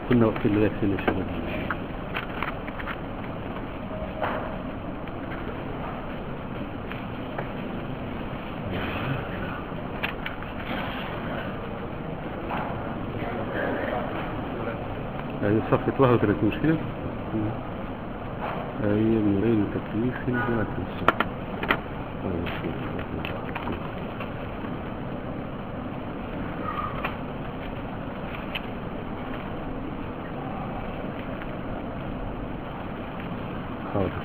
كنا واقفين لغاية فين يا شباب يعني صفحة 31 مش كده؟ أي من غير تكليف ولا تنسى حاضر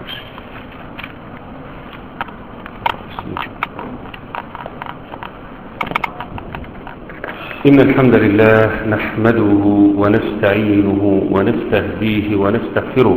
إن الحمد لله نحمده ونستعينه ونستهديه ونستغفره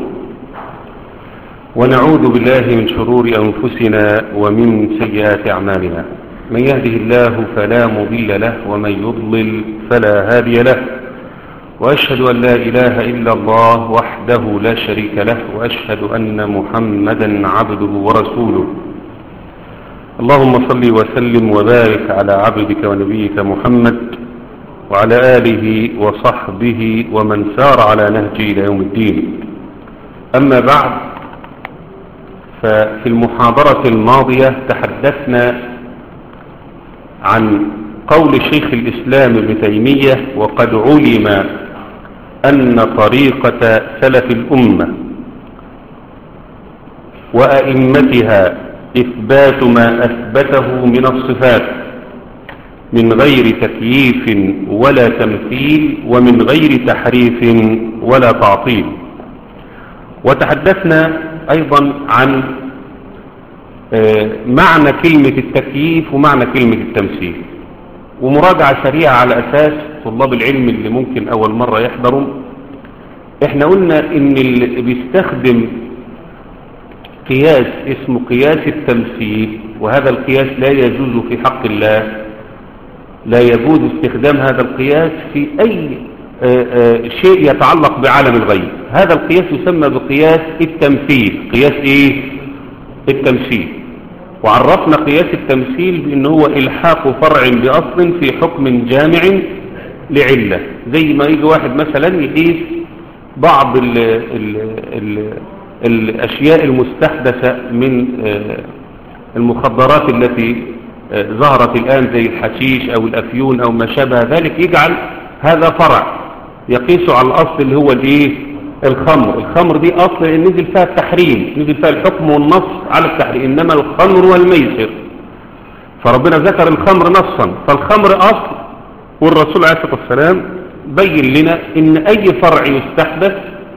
ونعوذ بالله من شرور أنفسنا ومن سيئات أعمالنا من يهده الله فلا مضل له ومن يضلل فلا هادي له وأشهد أن لا إله إلا الله وحده لا شريك له وأشهد أن محمدا عبده ورسوله اللهم صل وسلم وبارك على عبدك ونبيك محمد وعلى آله وصحبه ومن سار على نهجه إلى يوم الدين أما بعد ففي المحاضرة الماضية تحدثنا عن قول شيخ الإسلام ابن تيمية وقد علم أن طريقة سلف الأمة وأئمتها إثبات ما أثبته من الصفات من غير تكييف ولا تمثيل ومن غير تحريف ولا تعطيل وتحدثنا أيضا عن معنى كلمة التكييف ومعنى كلمة التمثيل ومراجعة سريعة على أساس طلاب العلم اللي ممكن أول مرة يحضروا احنا قلنا ان اللي بيستخدم قياس اسمه قياس التمثيل وهذا القياس لا يجوز في حق الله لا يجوز استخدام هذا القياس في أي آآ آآ شيء يتعلق بعالم الغيب هذا القياس يسمى بقياس التمثيل قياس ايه التمثيل وعرفنا قياس التمثيل بأنه هو إلحاق فرع بأصل في حكم جامع لعلة زي ما يجي واحد مثلا يقيس بعض ال ال ال الأشياء المستحدثة من المخدرات التي ظهرت الآن زي الحشيش أو الأفيون أو ما شابه ذلك يجعل هذا فرع يقيس على الأصل اللي هو الايه الخمر الخمر دي أصل نزل فيها التحريم نزل فيها الحكم والنص على التحريم إنما الخمر والميسر فربنا ذكر الخمر نصا فالخمر أصل والرسول عليه الصلاة والسلام بين لنا إن أي فرع يستحدث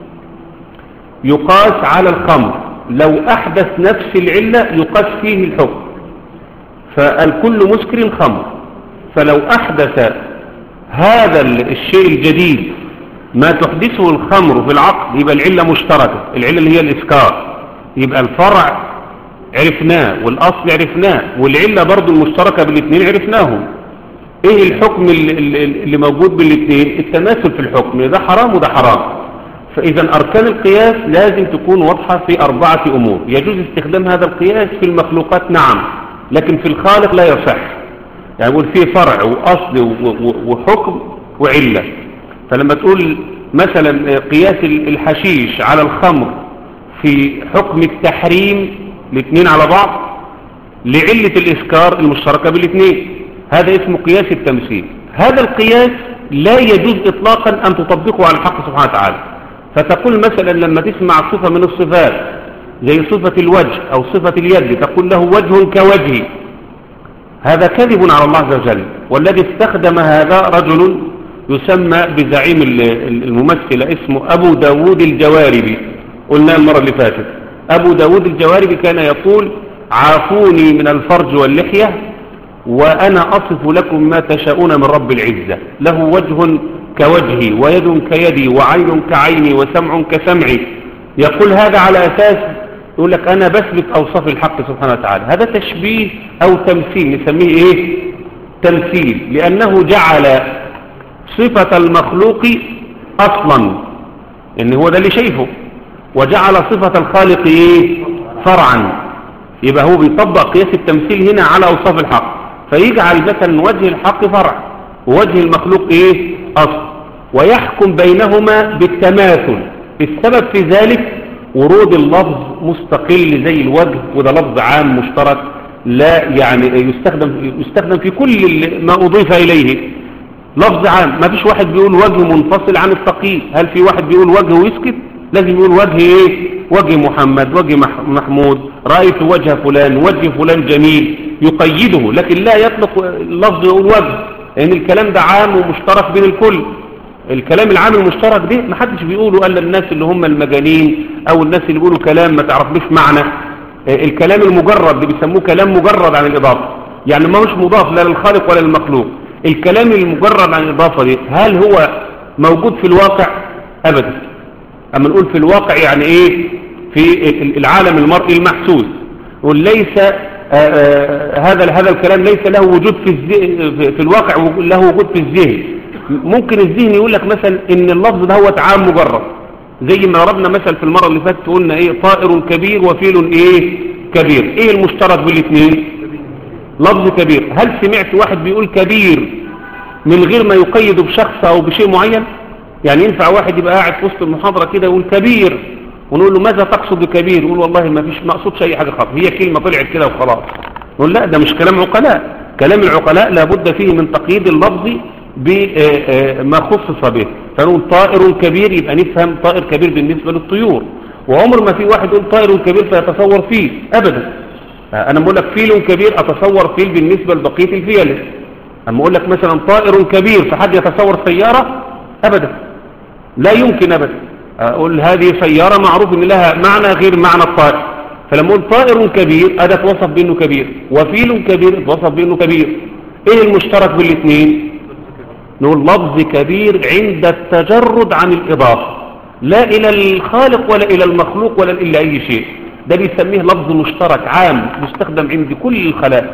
يقاس على الخمر لو أحدث نفس العلة يقاس فيه الحكم فالكل مسكر خمر فلو أحدث هذا الشيء الجديد ما تحدثه الخمر في العقد يبقى العلة مشتركة العلة اللي هي الإسكار يبقى الفرع عرفناه والأصل عرفناه والعلة برضو المشتركة بالاثنين عرفناهم ايه الحكم اللي, اللي موجود بالاثنين التماثل في الحكم ده حرام وده حرام فإذا أركان القياس لازم تكون واضحة في أربعة أمور يجوز استخدام هذا القياس في المخلوقات نعم لكن في الخالق لا يصح يعني يقول فيه فرع وأصل وحكم وعلة فلما تقول مثلا قياس الحشيش على الخمر في حكم التحريم الاثنين على بعض لعلة الإسكار المشتركة بالاثنين هذا اسمه قياس التمثيل هذا القياس لا يجوز إطلاقا أن تطبقه على الحق سبحانه وتعالى فتقول مثلا لما تسمع صفة من الصفات زي صفة الوجه أو صفة اليد تقول له وجه كوجهي هذا كذب على الله عز وجل والذي استخدم هذا رجل يسمى بزعيم الممثل اسمه أبو داود الجواربي قلنا المرة اللي فاتت أبو داود الجواربي كان يقول عافوني من الفرج واللحية وأنا أصف لكم ما تشاءون من رب العزة له وجه كوجهي ويد كيدي وعين كعيني وسمع كسمعي يقول هذا على أساس يقول لك أنا بثبت أوصاف الحق سبحانه وتعالى هذا تشبيه أو تمثيل نسميه إيه تمثيل لأنه جعل صفة المخلوق أصلا إن هو ده اللي شايفه وجعل صفة الخالق إيه فرعا يبقى هو بيطبق قياس التمثيل هنا على أوصاف الحق فيجعل مثلا وجه الحق فرع ووجه المخلوق إيه أصل ويحكم بينهما بالتماثل السبب في ذلك ورود اللفظ مستقل زي الوجه وده لفظ عام مشترك لا يعني يستخدم يستخدم في كل ما أضيف إليه لفظ عام ما فيش واحد بيقول وجه منفصل عن الثقيل هل في واحد بيقول وجه ويسكت لازم يقول وجه ايه وجه محمد وجه مح- محمود رأيت وجه فلان وجه فلان جميل يقيده لكن لا يطلق اللفظ يقول وجه لأن الكلام ده عام ومشترك بين الكل الكلام العام المشترك ده ما حدش بيقوله الا الناس اللي هم المجانين او الناس اللي بيقولوا كلام ما تعرفلوش معنى آه، الكلام المجرد اللي بيسموه كلام مجرد عن الاضافه يعني ما هوش مضاف لا للخالق ولا للمخلوق الكلام المجرد عن الاضافه دي هل هو موجود في الواقع ابدا اما نقول في الواقع يعني ايه في ال- العالم المرئي المحسوس نقول ليس آه، آه، هذا هذا الكلام ليس له وجود في الذ- في- في الواقع وجود- له وجود في الذهن ممكن الذهن يقول لك مثلا ان اللفظ ده هو تعام مجرد زي ما ضربنا مثل في المره اللي فاتت قلنا ايه طائر كبير وفيل ايه كبير ايه المشترك بالاثنين لفظ كبير هل سمعت واحد بيقول كبير من غير ما يقيد بشخص او بشيء معين يعني ينفع واحد يبقى قاعد في وسط المحاضره كده يقول كبير ونقول له ماذا تقصد بكبير يقول والله ما فيش ما اقصدش اي حاجه خالص هي كلمه طلعت كده وخلاص نقول لا ده مش كلام عقلاء كلام العقلاء لابد فيه من تقييد اللفظ بما خصص به فنقول طائر كبير يبقى نفهم طائر كبير بالنسبه للطيور وعمر ما في واحد يقول طائر كبير فيتصور فيه ابدا انا بقول لك فيل كبير اتصور فيل بالنسبه لبقيه الفيل اما اقول لك مثلا طائر كبير فحد يتصور سياره ابدا لا يمكن ابدا اقول هذه سياره معروف ان لها معنى غير معنى الطائر فلما اقول طائر كبير هذا اتوصف بانه كبير وفيل كبير اتوصف بانه كبير ايه المشترك بالاثنين نقول لفظ كبير عند التجرد عن الاضافه لا الى الخالق ولا الى المخلوق ولا الى اي شيء ده بيسميه لفظ مشترك عام يستخدم عند كل الخلائق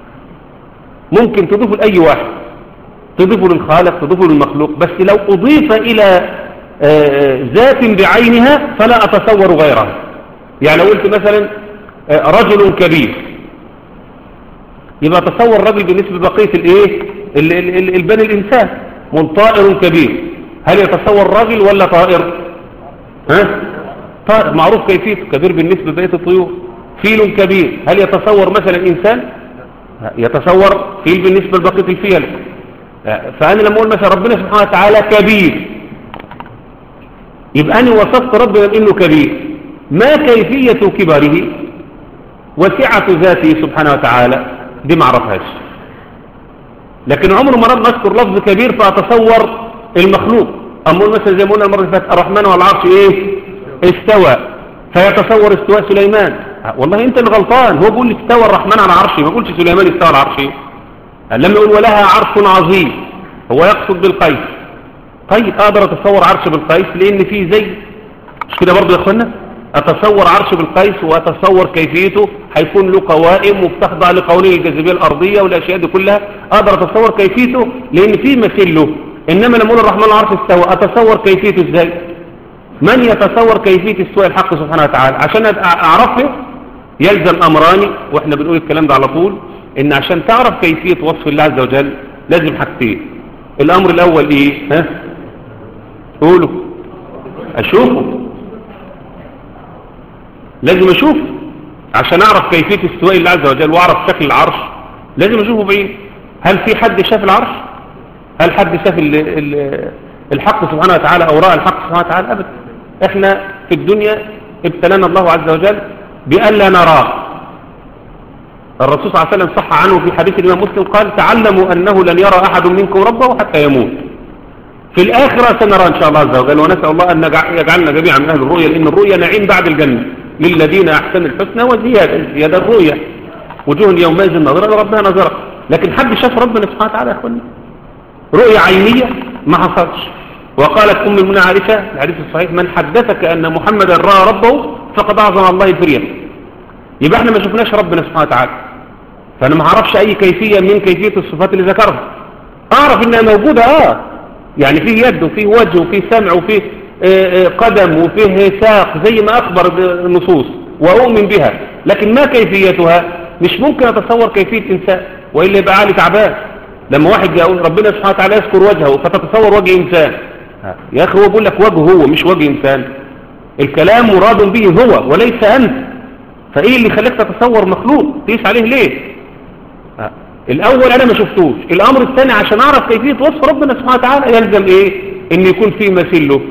ممكن تضيفه لأي واحد تضيفه للخالق تضيفه للمخلوق بس لو أضيف إلى آه، ذات بعينها فلا أتصور غيرها يعني لو قلت مثلا آه، رجل كبير يبقى تصور رجل بالنسبة لبقية الايه ال- ال- ال- البني الإنسان من طائر كبير هل يتصور رجل ولا طائر ها طائر معروف كيفيته كبير بالنسبة لبقية الطيور فيل كبير هل يتصور مثلا إنسان يتصور فيل بالنسبة لبقية الفيل فأنا لما أقول مثلا ربنا سبحانه وتعالى كبير يبقى أنا وصفت ربنا بأنه كبير ما كيفية كبره وسعة ذاته سبحانه وتعالى دي ما اعرفهاش لكن عمر ما رب اذكر لفظ كبير فاتصور المخلوق اقول مثلا زي ما قلنا المره اللي فاتت الرحمن على العرش ايه استوى فيتصور استواء سليمان والله انت اللي غلطان هو بيقول استوى الرحمن على عرشه ما بيقولش سليمان استوى على عرشه لما يقول ولها عرش عظيم هو يقصد بالقيس طيب اقدر اتصور عرش بالقيس لان فيه زي مش كده برضه يا اخوانا اتصور عرش بالقيس واتصور كيفيته هيكون له قوائم وبتخضع لقوانين الجاذبيه الارضيه والاشياء دي كلها اقدر اتصور كيفيته لان في مثيل له انما لما اقول الرحمن العرش استوى اتصور كيفيته ازاي من يتصور كيفيه استواء الحق سبحانه وتعالى عشان اعرفه يلزم امران واحنا بنقول الكلام ده على طول ان عشان تعرف كيفيه وصف الله عز وجل لازم حاجتين الامر الاول ايه ها قولوا اشوفه لازم اشوف عشان اعرف كيفية استواء الله عز وجل واعرف شكل العرش لازم اشوفه بعيد هل في حد شاف العرش هل حد شاف ال ال الحق سبحانه وتعالى او رأى الحق سبحانه وتعالى ابدا احنا في الدنيا ابتلانا الله عز وجل بأن لا نراه الرسول صلى الله عليه وسلم صح عنه في حديث الإمام مسلم قال تعلموا أنه لن يرى أحد منكم ربه حتى يموت في الآخرة سنرى إن شاء الله عز وجل ونسأل الله أن يجعلنا جميعا من أهل الرؤية لأن الرؤية نعيم بعد الجنة للذين أحسن الحسنى وزيادة زيادة الرؤية وجوه يومئذ نظرة لربها نظرة لكن حد شاف ربنا سبحانه وتعالى يا أخواني رؤية عينية ما حصلش وقالت أم المنى عائشة الحديث الصحيح من حدثك أن محمدا رأى ربه فقد أعظم الله فريا يبقى احنا ما شفناش ربنا سبحانه وتعالى فأنا ما أعرفش أي كيفية من كيفية الصفات اللي ذكرها أعرف إنها موجودة آه يعني فيه يد وفيه وجه وفيه سمع وفيه قدم وفيه ساق زي ما أخبر النصوص وأؤمن بها لكن ما كيفيتها مش ممكن أتصور كيفية إنسان وإلا يبقى عالي تعبان لما واحد يقول ربنا سبحانه وتعالى يذكر وجهه فتتصور وجه إنسان ها. يا أخي هو بيقول لك وجه هو مش وجه إنسان الكلام مراد به هو وليس أنت فإيه اللي خلاك تتصور مخلوق تقيس عليه ليه ها. الأول أنا ما شفتوش الأمر الثاني عشان أعرف كيفية وصف ربنا سبحانه وتعالى يلزم إيه إن يكون فيه مثيل له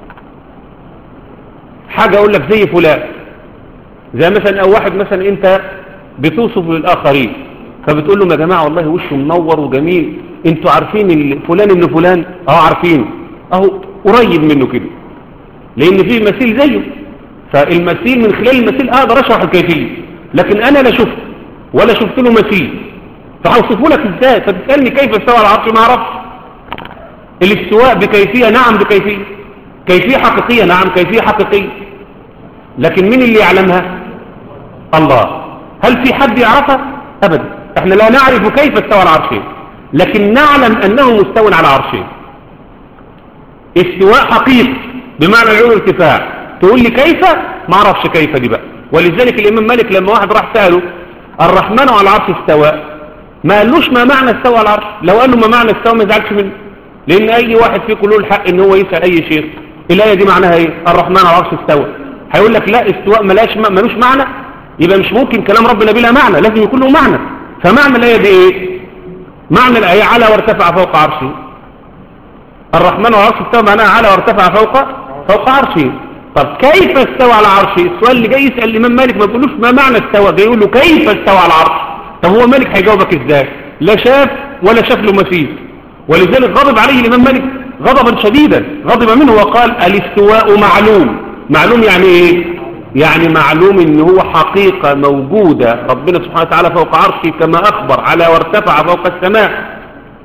حاجة أقول لك زي فلان زي مثلا أو واحد مثلا أنت بتوصف للآخرين فبتقول لهم يا جماعة والله وشه منور وجميل انتوا عارفين ال- فلان ابن فلان اه عارفين اهو قريب منه كده لان فيه مثيل زيه فالمثيل من خلال المثيل اقدر اشرح الكيفية لكن انا لا شفت ولا شفت له مثيل فهوصفه لك ازاي فتسألني كيف استوى على العرش ما اعرفش الاستواء بكيفية نعم بكيفية كيفية حقيقية نعم كيفية حقيقية لكن مين اللي يعلمها الله هل في حد يعرفها ابدا احنا لا نعرف كيف استوى على عرشه لكن نعلم انه مستوى على عرشه استواء حقيقي بمعنى العلو الارتفاع تقول لي كيف ما اعرفش كيف دي بقى ولذلك الامام مالك لما واحد راح ساله الرحمن على العرش استوى ما قالوش ما معنى استوى على العرش لو قال له ما معنى استوى ما يزعلش منه لان اي واحد فيكم له الحق ان هو يسال اي شيخ الايه دي معناها ايه الرحمن على العرش استوى هيقول لك لا استواء ملاش ملوش معنى يبقى مش ممكن كلام ربنا بلا معنى لازم يكون له معنى فمعنى الايه دي ايه معنى الايه على وارتفع فوق عرشه الرحمن على العرش استوى معناها على وارتفع فوق فوق عرشه طب كيف استوى على عرشه السؤال اللي جاي يسال الامام مالك ما بيقولوش ما معنى استوى جاي يقول له كيف استوى على العرش طب هو مالك هيجاوبك ازاي لا شاف ولا شاف له مثيل ولذلك غضب عليه الامام مالك غضبا شديدا غضب منه وقال الاستواء معلوم معلوم يعني ايه يعني معلوم ان هو حقيقة موجودة ربنا سبحانه وتعالى فوق عرشه كما اخبر على وارتفع فوق السماء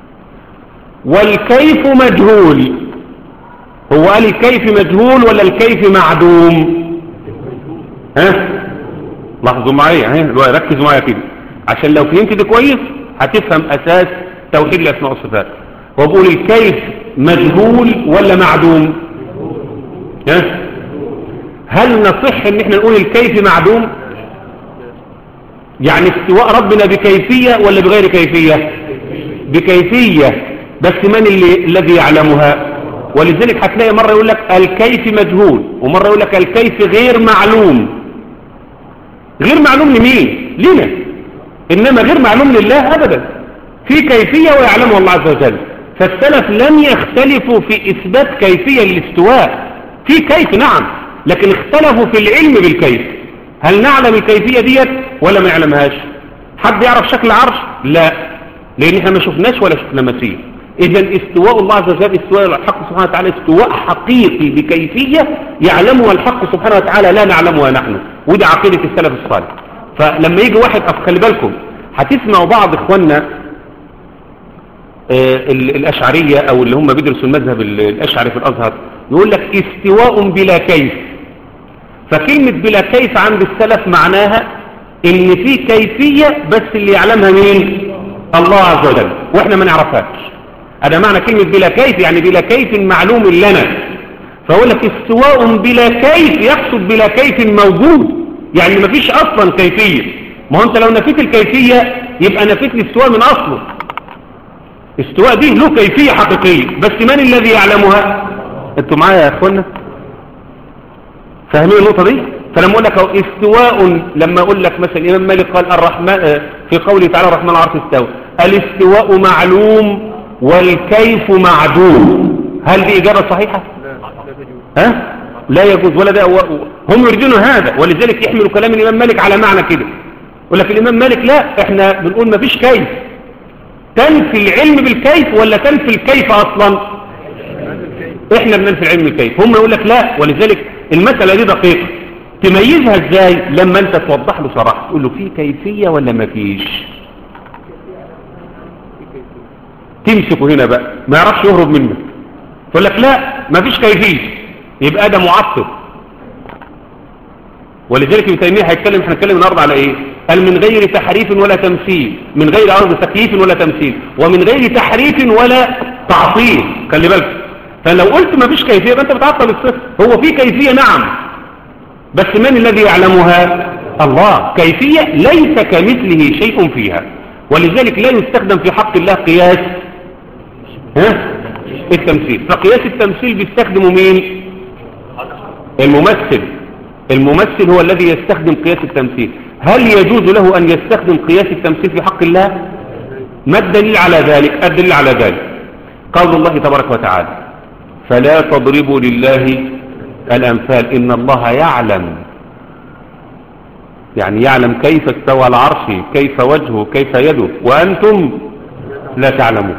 والكيف مجهول هو قال الكيف مجهول ولا الكيف معدوم ها لاحظوا معايا ها ركزوا معايا كده عشان لو فهمت ده كويس هتفهم اساس توحيد الاسماء والصفات هو بيقول الكيف مجهول ولا معدوم ها هل نصح ان احنا نقول الكيف معدوم يعني استواء ربنا بكيفية ولا بغير كيفية بكيفية بس من اللي الذي يعلمها ولذلك هتلاقي مرة يقول لك الكيف مجهول ومرة يقول لك الكيف غير معلوم غير معلوم لمين لنا إنما غير معلوم لله أبدا في كيفية ويعلمها الله عز وجل فالسلف لم يختلفوا في إثبات كيفية للاستواء في كيف نعم لكن اختلفوا في العلم بالكيف هل نعلم الكيفية ديت ولا ما يعلمهاش حد يعرف شكل عرش لا لان احنا ما شفناش ولا شفنا مثيل اذا استواء الله عز وجل استواء الحق سبحانه وتعالى استواء حقيقي بكيفية يعلمها الحق سبحانه وتعالى لا نعلمها نحن ودي عقيدة السلف الصالح فلما يجي واحد خلي بالكم هتسمعوا بعض اخواننا آه الاشعرية او اللي هم بيدرسوا المذهب الاشعري في الازهر يقول لك استواء بلا كيف فكلمة بلا كيف عند السلف معناها ان في كيفية بس اللي يعلمها مين الله عز وجل واحنا ما نعرفهاش هذا معنى كلمة بلا كيف يعني بلا كيف معلوم لنا فأقول لك استواء بلا كيف يقصد بلا كيف موجود يعني ما فيش اصلا كيفية ما هو انت لو نفيت الكيفية يبقى نفيت الاستواء من اصله استواء دي له كيفية حقيقية بس من الذي يعلمها انتوا معايا يا اخوانا فاهمين النقطة دي فلما اقول لك استواء لما اقول لك مثلا الامام مالك قال الرحمن في قوله تعالى الرحمن العرش استوى الاستواء معلوم والكيف معدوم هل دي اجابة صحيحة ها لا يجوز ولا ده هم يريدون هذا ولذلك يحملوا كلام الامام مالك على معنى كده يقول لك الامام مالك لا احنا بنقول ما فيش كيف تنفي العلم بالكيف ولا تنفي الكيف اصلا احنا بننفي العلم بالكيف هم يقول لك لا ولذلك المسألة دي دقيقة تميزها ازاي لما انت توضح له صراحة تقول له في كيفية ولا ما فيش تمسكه هنا بقى ما يعرفش يهرب منك تقول لك لا ما فيش كيفية يبقى ده معطل ولذلك ابن تيميه هيتكلم احنا هنتكلم النهارده على ايه قال من غير تحريف ولا تمثيل من غير ارض تكييف ولا تمثيل ومن غير تحريف ولا تعطيل خلي بالك فلو قلت ما فيش كيفيه يبقى انت بتعطل الصفر هو في كيفيه نعم بس من الذي يعلمها الله كيفيه ليس كمثله شيء فيها ولذلك لا يستخدم في حق الله قياس ها التمثيل فقياس التمثيل بيستخدمه مين الممثل الممثل هو الذي يستخدم قياس التمثيل هل يجوز له أن يستخدم قياس التمثيل في حق الله ما الدليل على ذلك الدليل على ذلك قول الله تبارك وتعالى فلا تضربوا لله الأمثال إن الله يعلم يعني يعلم كيف استوى على عرشه كيف وجهه كيف يده وأنتم لا تعلمون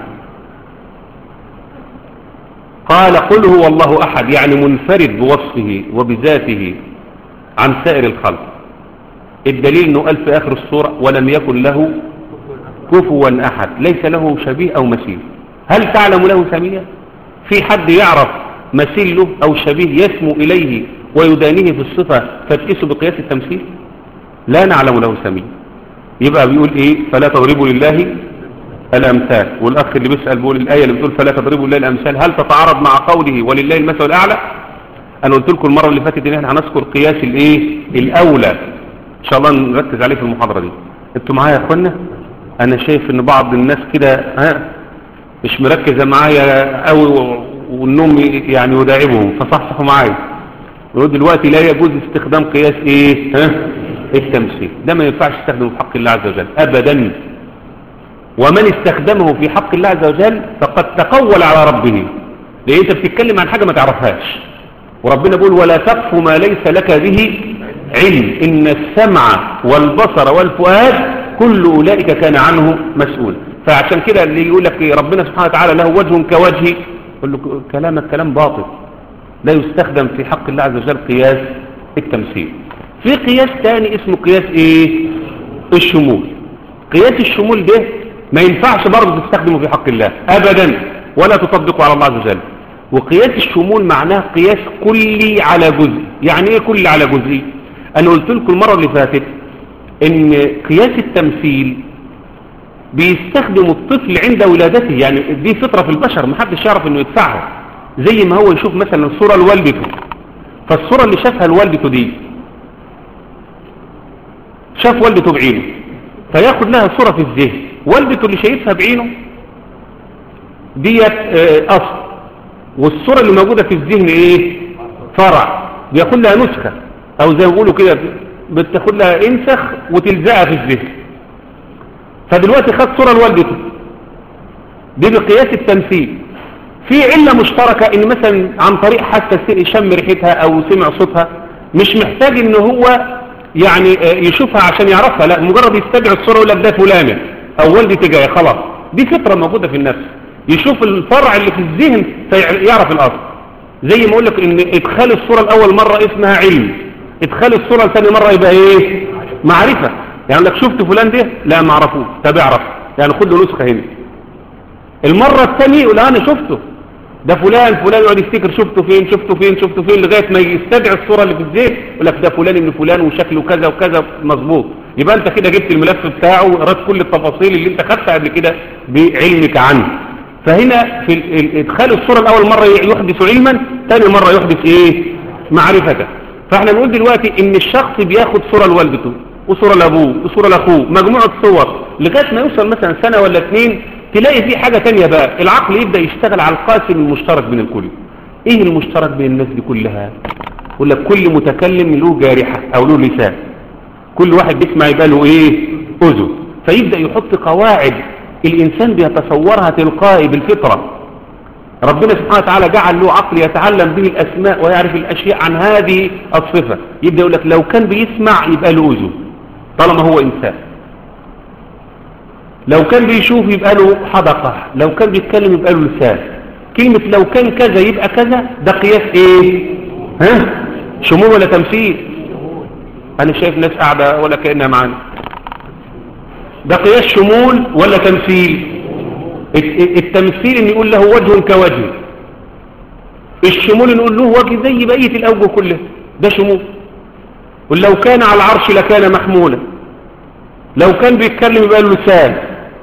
قال قل هو الله أحد يعني منفرد بوصفه وبذاته عن سائر الخلق الدليل أنه قال في آخر السورة ولم يكن له كفوا أحد ليس له شبيه أو مثيل هل تعلم له سمية في حد يعرف مثيل له أو شبيه يسمو إليه ويدانيه في الصفة فتقيسه بقياس التمثيل لا نعلم له سمية يبقى بيقول إيه فلا تضربوا لله الأمثال والأخ اللي بيسأل بيقول الآية اللي بتقول فلا تضربوا لله الأمثال هل تتعارض مع قوله ولله المثل الأعلى أنا قلت لكم المرة اللي فاتت إن احنا هنذكر قياس الإيه الأولى إن شاء الله نركز عليه في المحاضرة دي انتوا معايا يا أخوانا أنا شايف إن بعض الناس كده ها مش مركزة معايا قوي والنوم يعني يداعبهم فصحصحوا معايا يقول دلوقتي لا يجوز استخدام قياس ايه ها التمثيل ده ما ينفعش يستخدمه في حق الله عز وجل ابدا ومن استخدمه في حق الله عز وجل فقد تقول على ربه لان انت بتتكلم عن حاجة ما تعرفهاش وربنا بيقول ولا تقف ما ليس لك به علم ان السمع والبصر والفؤاد كل اولئك كان عنه مسؤول فعشان كده اللي يقول لك ربنا سبحانه وتعالى له وجه كوجهي يقول له كلامك كلام باطل لا يستخدم في حق الله عز وجل قياس التمثيل في قياس تاني اسمه قياس ايه الشمول قياس الشمول ده ما ينفعش برضه تستخدمه في حق الله ابدا ولا تطبقه على الله عز وجل وقياس الشمول معناه قياس كلي على جزء يعني ايه كلي على جزء انا قلت لكم المره اللي فاتت ان قياس التمثيل بيستخدم الطفل عند ولادته يعني دي فطرة في البشر محدش يعرف انه يدفعها زي ما هو يشوف مثلا صورة لوالدته فالصورة اللي شافها لوالدته دي شاف والدته بعينه فياخد لها صورة في الذهن والدته اللي شايفها بعينه ديت اصل والصورة اللي موجودة في الذهن ايه فرع بياخد لها نسخة او زي ما بيقولوا كده بتاخد لها انسخ وتلزقها في الذهن فدلوقتي خد صورة لوالدته دي بقياس التمثيل في علة مشتركة ان مثلا عن طريق حتى شم ريحتها او سمع صوتها مش محتاج ان هو يعني يشوفها عشان يعرفها لا مجرد يستدعي الصورة يقول لك ده فلانة او والدتي جاية خلاص دي فطرة موجودة في النفس يشوف الفرع اللي في الذهن فيعرف الاصل زي ما اقول لك ان ادخال الصورة الاول مرة اسمها علم ادخال الصورة الثانية مرة يبقى ايه معرفة يعني لك شفت فلان ده لا ما اعرفوش طب اعرف يعني خد له نسخه هنا المره الثانيه يقول انا شفته ده فلان فلان يقعد يفتكر شفته فين شفته فين شفته فين لغايه ما يستدعي الصوره اللي في الذهن يقول لك ده فلان ابن فلان وشكله كذا وكذا مظبوط يبقى انت كده جبت الملف بتاعه وقرات كل التفاصيل اللي انت خدتها قبل كده بعلمك عنه فهنا في ادخال الصوره الاول مره يحدث علما ثاني مره يحدث ايه معرفه فاحنا نقول دلوقتي ان الشخص بياخد صوره لوالدته وصورة لأبوه وصورة لأخوه مجموعة صور لغاية ما يوصل مثلا سنة ولا اثنين تلاقي في حاجة تانية بقى العقل يبدأ يشتغل على القاسم المشترك بين الكل ايه المشترك بين الناس دي كلها يقول لك كل متكلم له جارحة او له لسان كل واحد بيسمع يبقى له ايه اذن فيبدأ يحط قواعد الانسان بيتصورها تلقائي بالفطرة ربنا سبحانه وتعالى جعل له عقل يتعلم به الاسماء ويعرف الاشياء عن هذه الصفة يبدأ يقول لك لو كان بيسمع يبقى له اذن طالما هو إنسان لو كان بيشوف يبقى له حدقة لو كان بيتكلم يبقى له لسان كلمة لو كان كذا يبقى كذا ده قياس ايه ها شمول ولا تمثيل انا شايف ناس قاعدة ولا كأنها معانا ده قياس شمول ولا تمثيل التمثيل ان يقول له وجه كوجه الشمول نقول له وجه زي بقية الاوجه كلها ده شمول ولو كان على العرش لكان محمولا لو كان بيتكلم يبقى له لسان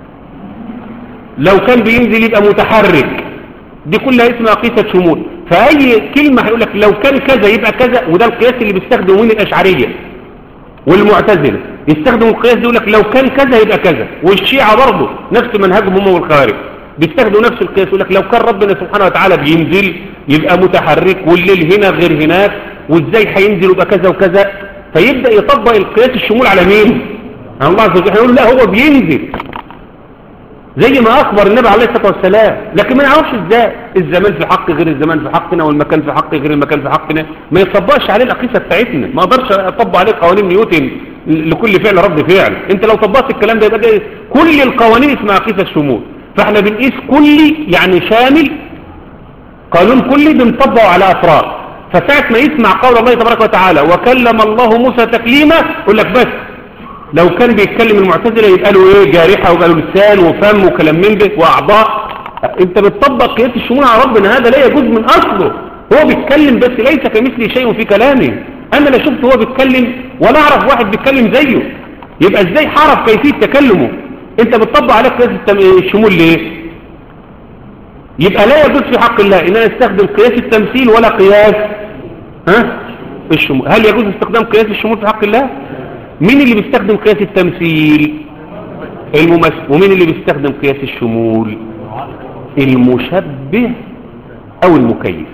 لو كان بينزل يبقى متحرك دي كلها اسمها قيسة شمول فأي كلمة هيقول لك لو كان كذا يبقى كذا وده القياس اللي بيستخدمه من الأشعرية والمعتزلة يستخدموا القياس ده يقول لك لو كان كذا يبقى كذا والشيعة برضه نفس منهجهم هم والخوارج بيستخدموا نفس القياس يقول لك لو كان ربنا سبحانه وتعالى بينزل يبقى متحرك والليل هنا غير هناك وازاي هينزل يبقى كذا وكذا فيبدأ يطبق القياس الشمول على مين على الله عز وجل يقول لا هو بينزل زي ما أخبر النبي عليه الصلاة والسلام لكن ما نعرفش ازاي الزمان في حق غير الزمان في حقنا والمكان في حق غير المكان في حقنا ما يطبقش عليه الأقيسة بتاعتنا ما اقدرش أطبق عليه قوانين نيوتن لكل فعل رد فعل انت لو طبقت الكلام ده يبقى ده كل القوانين اسمها قياس الشمول فاحنا بنقيس كلي يعني شامل قانون كلي بنطبقه على أفراد فساعة ما يسمع قول الله تبارك وتعالى وكلم الله موسى تكليما يقول لك بس لو كان بيتكلم المعتزلة يبقى له ايه جارحة ويبقى له لسان وفم وكلام من ده واعضاء انت بتطبق قياس الشمول على ربنا هذا لا يجوز من اصله هو بيتكلم بس ليس كمثله شيء في كلامه انا لا شفت هو بيتكلم ولا اعرف واحد بيتكلم زيه يبقى ازاي حرف كيفية تكلمه انت بتطبق عليه قياس التم- الشمول ليه يبقى لا يجوز في حق الله ان انا استخدم قياس التمثيل ولا قياس ها الشمول هل يجوز استخدام قياس الشمول في حق الله مين اللي بيستخدم قياس التمثيل الممثل ومين اللي بيستخدم قياس الشمول المشبه او المكيف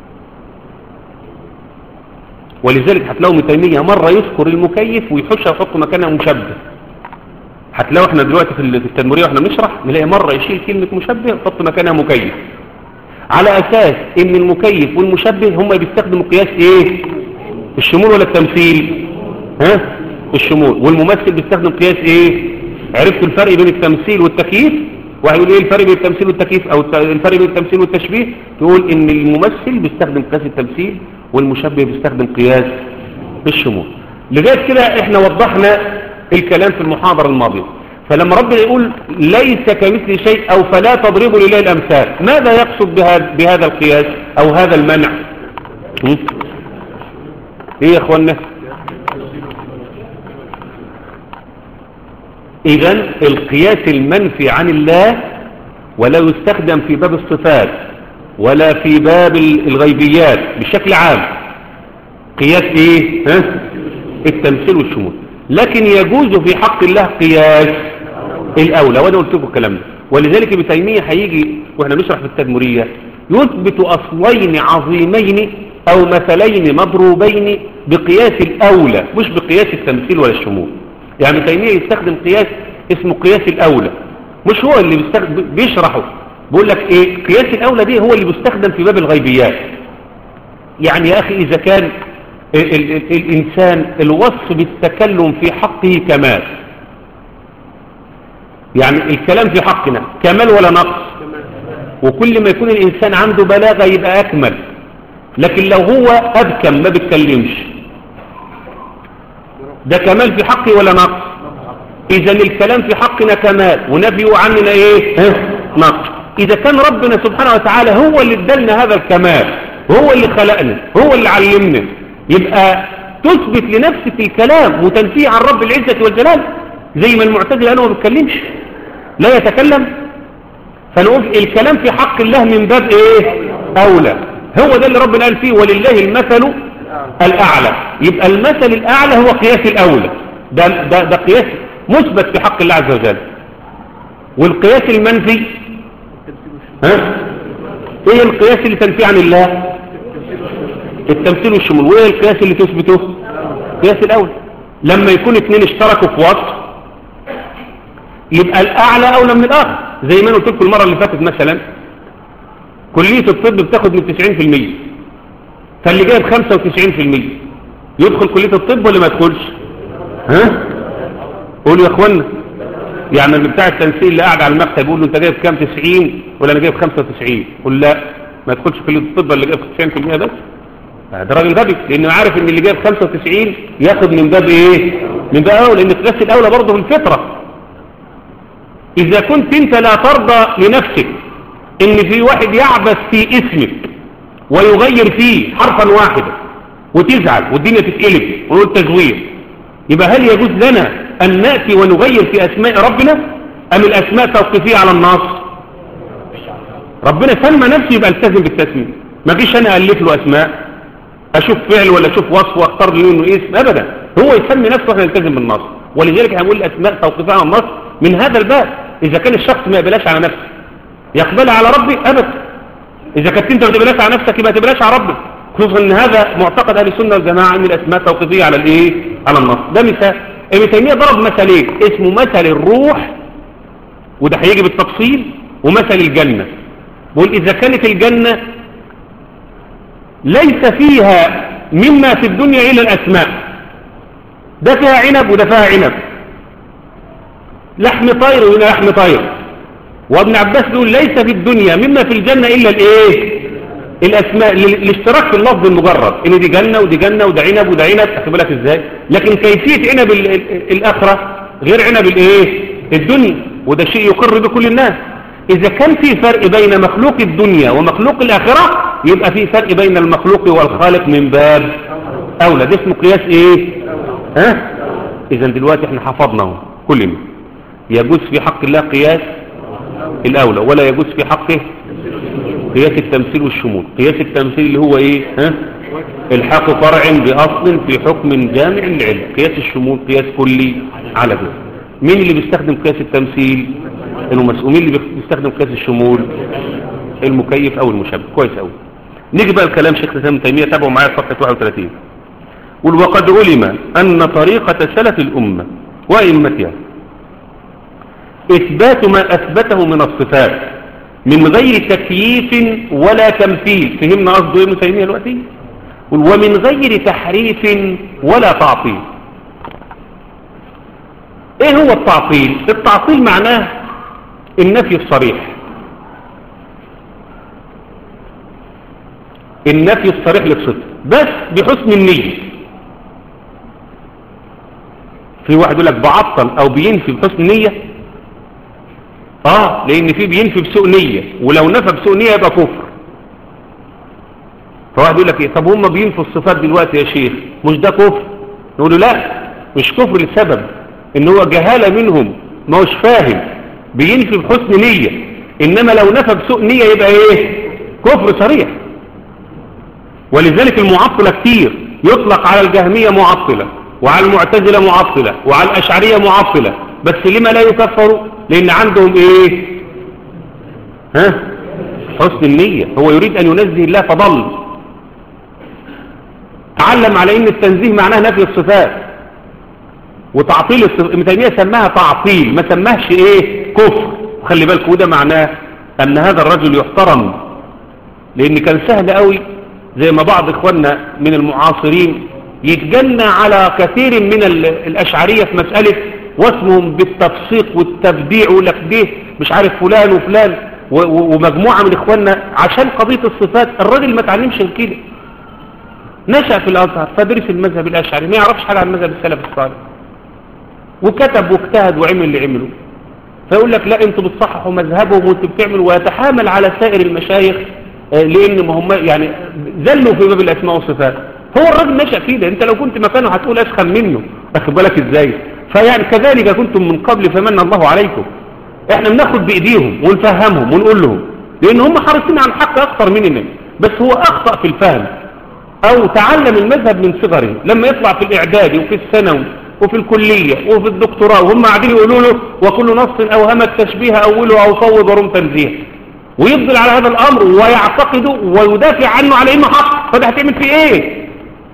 ولذلك هتلاقوا ابن تيميه مره يذكر المكيف ويحشها ويحط مكانها مشبه هتلاقوا احنا دلوقتي في التدمريه واحنا بنشرح نلاقي مره يشيل كلمه مشبه ويحط مكانها مكيف على اساس ان المكيف والمشبه هم بيستخدموا قياس ايه الشمول ولا التمثيل ها الشمول والممثل بيستخدم قياس ايه عرفتوا الفرق بين التمثيل والتكييف واحد يقول ايه الفرق بين التمثيل والتكييف او الت- الفرق بين التمثيل والتشبيه تقول ان الممثل بيستخدم قياس التمثيل والمشبه بيستخدم قياس الشمول لغايه كده احنا وضحنا الكلام في المحاضره الماضيه فلما ربنا يقول ليس كمثل شيء او فلا تضربوا لله الامثال ماذا يقصد بهذا, بهذا القياس او هذا المنع هم؟ ايه يا اخوانا اذا القياس المنفي عن الله ولا يستخدم في باب الصفات ولا في باب الغيبيات بشكل عام قياس ايه ها؟ التمثيل والشمول لكن يجوز في حق الله قياس الاولى وانا قلت لكم الكلام ده ولذلك ابن تيميه هيجي واحنا بنشرح في التدمريه يثبت اصلين عظيمين او مثلين مضروبين بقياس الاولى مش بقياس التمثيل ولا الشمول يعني ابن تيميه يستخدم قياس اسمه قياس الاولى مش هو اللي بيستخدم بيشرحه بيقول لك ايه قياس الاولى دي هو اللي بيستخدم في باب الغيبيات يعني يا اخي اذا كان ال ال ال الانسان الوصف بالتكلم في حقه كمال يعني الكلام في حقنا كمال ولا نقص وكل ما يكون الانسان عنده بلاغه يبقى اكمل لكن لو هو ابكم ما بيتكلمش ده كمال في حقي ولا نقص اذا الكلام في حقنا كمال ونفيه عننا ايه ها؟ نقص اذا كان ربنا سبحانه وتعالى هو اللي ادالنا هذا الكمال هو اللي خلقنا هو اللي علمنا يبقى تثبت لنفسك الكلام وتنفيه عن رب العزة والجلال زي ما المعتزله قالوا ما بيتكلمش لا يتكلم فنقول الكلام في حق الله من باب ايه اولى هو ده اللي ربنا قال فيه ولله المثل الاعلى يبقى المثل الاعلى هو قياس الاولى ده, ده, ده قياس مثبت في حق الله عز وجل والقياس المنفي ها ايه القياس اللي تنفي عن الله التمثيل والشمول وايه القياس اللي تثبته قياس الاول لما يكون اثنين اشتركوا في وصف يبقى الاعلى اولى من الاخر زي ما انا قلت لكم المره اللي فاتت مثلا كليه الطب بتاخد من 90% فاللي جايب 95% يدخل كليه الطب ولا ما يدخلش ها قولوا يا اخوانا يعني اللي بتاع التمثيل اللي قاعد على المكتب يقول له انت جايب كام 90 ولا انا جايب 95 قول لا ما يدخلش كليه الطب اللي جايب 90% بس ده راجل غبي لانه عارف ان اللي جايب 95 ياخد من باب ايه من باب اولى لان قياس الاولى برضه بالفطره اذا كنت انت لا ترضى لنفسك ان في واحد يعبث في اسمك ويغير فيه حرفا واحدا وتزعل والدنيا تتقلب ونقول تزوير يبقى هل يجوز لنا ان ناتي ونغير في اسماء ربنا ام الاسماء توقيفيه على النص ربنا سمى نفسه يبقى التزم بالتسميه ما فيش انا الف له اسماء اشوف فعل ولا اشوف وصف واختار له انه اسم ابدا هو يسمي نفسه واحنا نلتزم بالنص ولذلك هنقول الاسماء توقيفيه على النص من هذا الباب اذا كان الشخص ما يقبلهاش على نفسه يقبلها على ربي ابدا اذا كنت انت ما تقبلهاش على نفسك يبقى تقبلهاش على ربك خصوصا ان هذا معتقد اهل السنه والجماعه ان الاسماء توقيفيه على الايه على النص ده مثال ابن تيميه ضرب مثلين اسمه مثل الروح وده هيجي بالتفصيل ومثل الجنه بيقول اذا كانت الجنه ليس فيها مما في الدنيا الا الاسماء ده فيها عنب وده فيها عنب لحم طير وهنا لحم طير وابن عباس بيقول ليس في الدنيا مما في الجنة إلا الإيه الأسماء الاشتراك في اللفظ المجرد إن دي جنة ودي جنة وده عنب وده عنب أخذ بالك إزاي لكن كيفية عنب ال- ال- الآخرة غير عنب الإيه الدنيا وده شيء يقر بكل الناس إذا كان في فرق بين مخلوق الدنيا ومخلوق الآخرة يبقى في فرق بين المخلوق والخالق من باب أولى ده اسمه قياس إيه ها إذا دلوقتي احنا حفظناه كلنا يجوز في حق الله قياس الأولى ولا يجوز في حقه قياس التمثيل والشمول قياس التمثيل اللي هو ايه ها الحاق فرع بأصل في حكم جامع للعلم قياس الشمول قياس كلي على ده مين اللي بيستخدم قياس التمثيل المسؤول مين اللي بيستخدم قياس الشمول المكيف او المشبه كويس قوي نيجي بقى الكلام شيخ الاسلام ابن تيميه تابعوا معايا في صفحه 31 قل وقد علم ان طريقه سلف الامه وائمتها إثبات ما أثبته من الصفات من غير تكييف ولا تمثيل فهمنا قصده ابن تيمية دلوقتي ومن غير تحريف ولا تعطيل ايه هو التعطيل التعطيل معناه النفي الصريح النفي الصريح للصفة بس بحسن النية في واحد يقول لك بعطل او بينفي بحسن نية اه لان في بينفي بسوء نية ولو نفى بسوء نية يبقى كفر فواحد يقول لك ايه طب هم بينفوا الصفات دلوقتي يا شيخ مش ده كفر نقول له لا مش كفر لسبب ان هو جهالة منهم ما هوش فاهم بينفي بحسن نية انما لو نفى بسوء نية يبقى ايه كفر صريح ولذلك المعطلة كتير يطلق على الجهمية معطلة وعلى المعتزلة معطلة وعلى الأشعرية معطلة بس لما لا يكفروا لأن عندهم إيه ها حسن النية هو يريد أن ينزه الله فضل تعلم على أن التنزيه معناه نفي الصفات وتعطيل الصفات ابن تيمية سماها تعطيل ما سماهش إيه كفر وخلي بالك وده معناه أن هذا الرجل يحترم لأن كان سهل قوي زي ما بعض إخواننا من المعاصرين يتجنى على كثير من الأشعرية في مسألة واسمهم بالتفسيق والتبديع ولك ده مش عارف فلان وفلان ومجموعة من إخواننا عشان قضية الصفات الراجل ما تعلمش كده نشأ في الأزهر فدرس المذهب الأشعري ما يعرفش حاجة عن مذهب السلف الصالح وكتب واجتهد وعمل اللي عمله فيقول لك لا انتوا بتصححوا مذهبهم وانتوا بتعملوا ويتحامل على سائر المشايخ لان ما هم يعني زلوا في باب الاسماء والصفات هو الراجل نشأ فيه ده انت لو كنت مكانه هتقول اسخن منه واخد بالك ازاي فيعني كذلك كنتم من قبل فمن الله عليكم احنا بناخد بايديهم ونفهمهم ونقول لهم لان هم حريصين على الحق اكثر مننا بس هو اخطأ في الفهم او تعلم المذهب من صغره لما يطلع في الاعدادي وفي الثانوي وفي الكلية وفي الدكتوراه وهم قاعدين يقولوا له وكل نص اوهم التشبيه اوله او فوض ورم تنزيه ويفضل على هذا الامر ويعتقده ويدافع عنه على انه حق فده هتعمل فيه ايه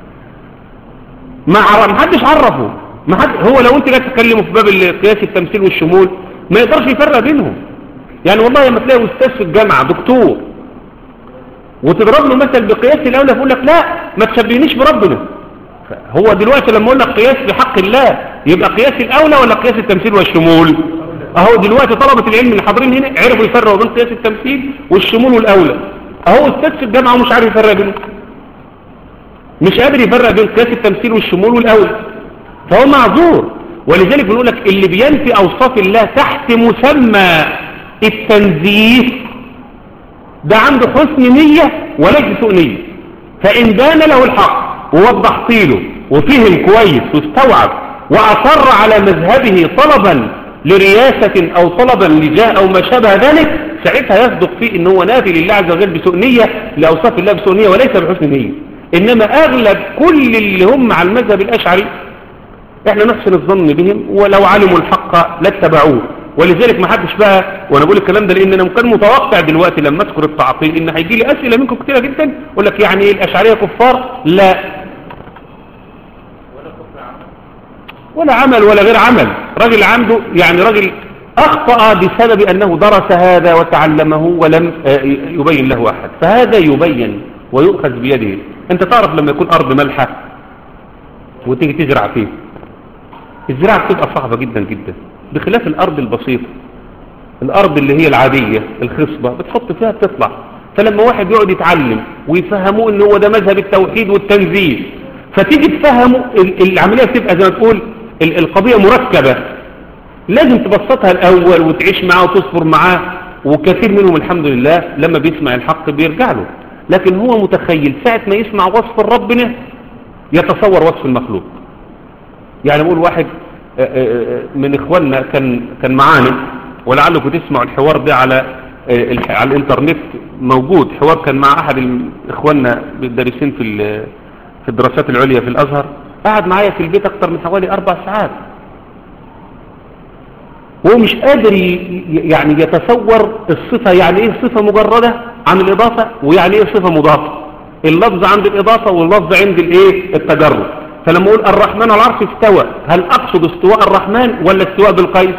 ما حدش عرفه ما حد هو لو انت لا تتكلموا في باب قياس التمثيل والشمول ما يقدرش يفرق بينهم يعني والله لما تلاقي استاذ في الجامعه دكتور وتضرب له مثل بقياس الاولى فيقول لك لا ما تشبهنيش بربنا هو دلوقتي لما اقول لك قياس بحق الله يبقى قياس الاولى ولا قياس التمثيل والشمول اهو دلوقتي طلبه العلم اللي حاضرين هنا عرفوا يفرقوا بين قياس التمثيل والشمول والاولى اهو استاذ في الجامعه ومش عارف يفرق بينهم مش قادر يفرق بين قياس التمثيل والشمول والاولى فهو معذور ولذلك بنقول لك اللي بينفي اوصاف الله تحت مسمى التنزيه ده عنده حسن نية وليس سوء نية فإن بان له الحق ووضح طيله وفهم كويس واستوعب وأصر على مذهبه طلبا لرياسة أو طلبا لجاه أو ما شابه ذلك ساعتها يصدق فيه إن هو نافي لله عز وجل بسوء نية لأوصاف الله بسوء نية وليس بحسن نية إنما أغلب كل اللي هم على المذهب الأشعري احنا نحسن الظن بهم ولو علموا الحق لاتبعوه ولذلك ما حدش بقى وانا بقول الكلام ده لان انا كان متوقع دلوقتي لما اذكر التعطيل ان هيجي لي اسئله منكم كتيره جدا يقول لك يعني ايه الاشعريه كفار لا ولا عمل ولا غير عمل راجل عنده يعني راجل اخطا بسبب انه درس هذا وتعلمه ولم آه، يبين له احد فهذا يبين ويؤخذ بيده انت تعرف لما يكون ارض ملحه وتيجي تزرع فيه الزراعة بتبقى صعبة جدا جدا بخلاف الأرض البسيطة الأرض اللي هي العادية الخصبة بتحط فيها بتطلع فلما واحد يقعد يتعلم ويفهموه ان هو ده مذهب التوحيد والتنزيل فتيجي تفهموا ال- العملية بتبقى زي ما تقول ال- القضية مركبة لازم تبسطها الأول وتعيش معاه وتصبر معاه وكثير منهم الحمد لله لما بيسمع الحق بيرجع له لكن هو متخيل ساعة ما يسمع وصف ربنا يتصور وصف المخلوق يعني بقول واحد آه، آه، آه، من اخواننا كان كان معانا ولعلكم تسمعوا الحوار ده على آه، الح- على الانترنت موجود حوار كان مع احد ال- اخواننا الدارسين في ال- في الدراسات العليا في الازهر قعد معايا في البيت اكتر من حوالي اربع ساعات وهو مش قادر ي- ي- يعني يتصور الصفة يعني ايه صفة مجردة عن الإضافة ويعني ايه صفة مضافة اللفظ عند الإضافة واللفظ عند الايه التجرد فلما اقول الرحمن على العرش استوى هل أقصد استواء الرحمن ولا استواء بالقيس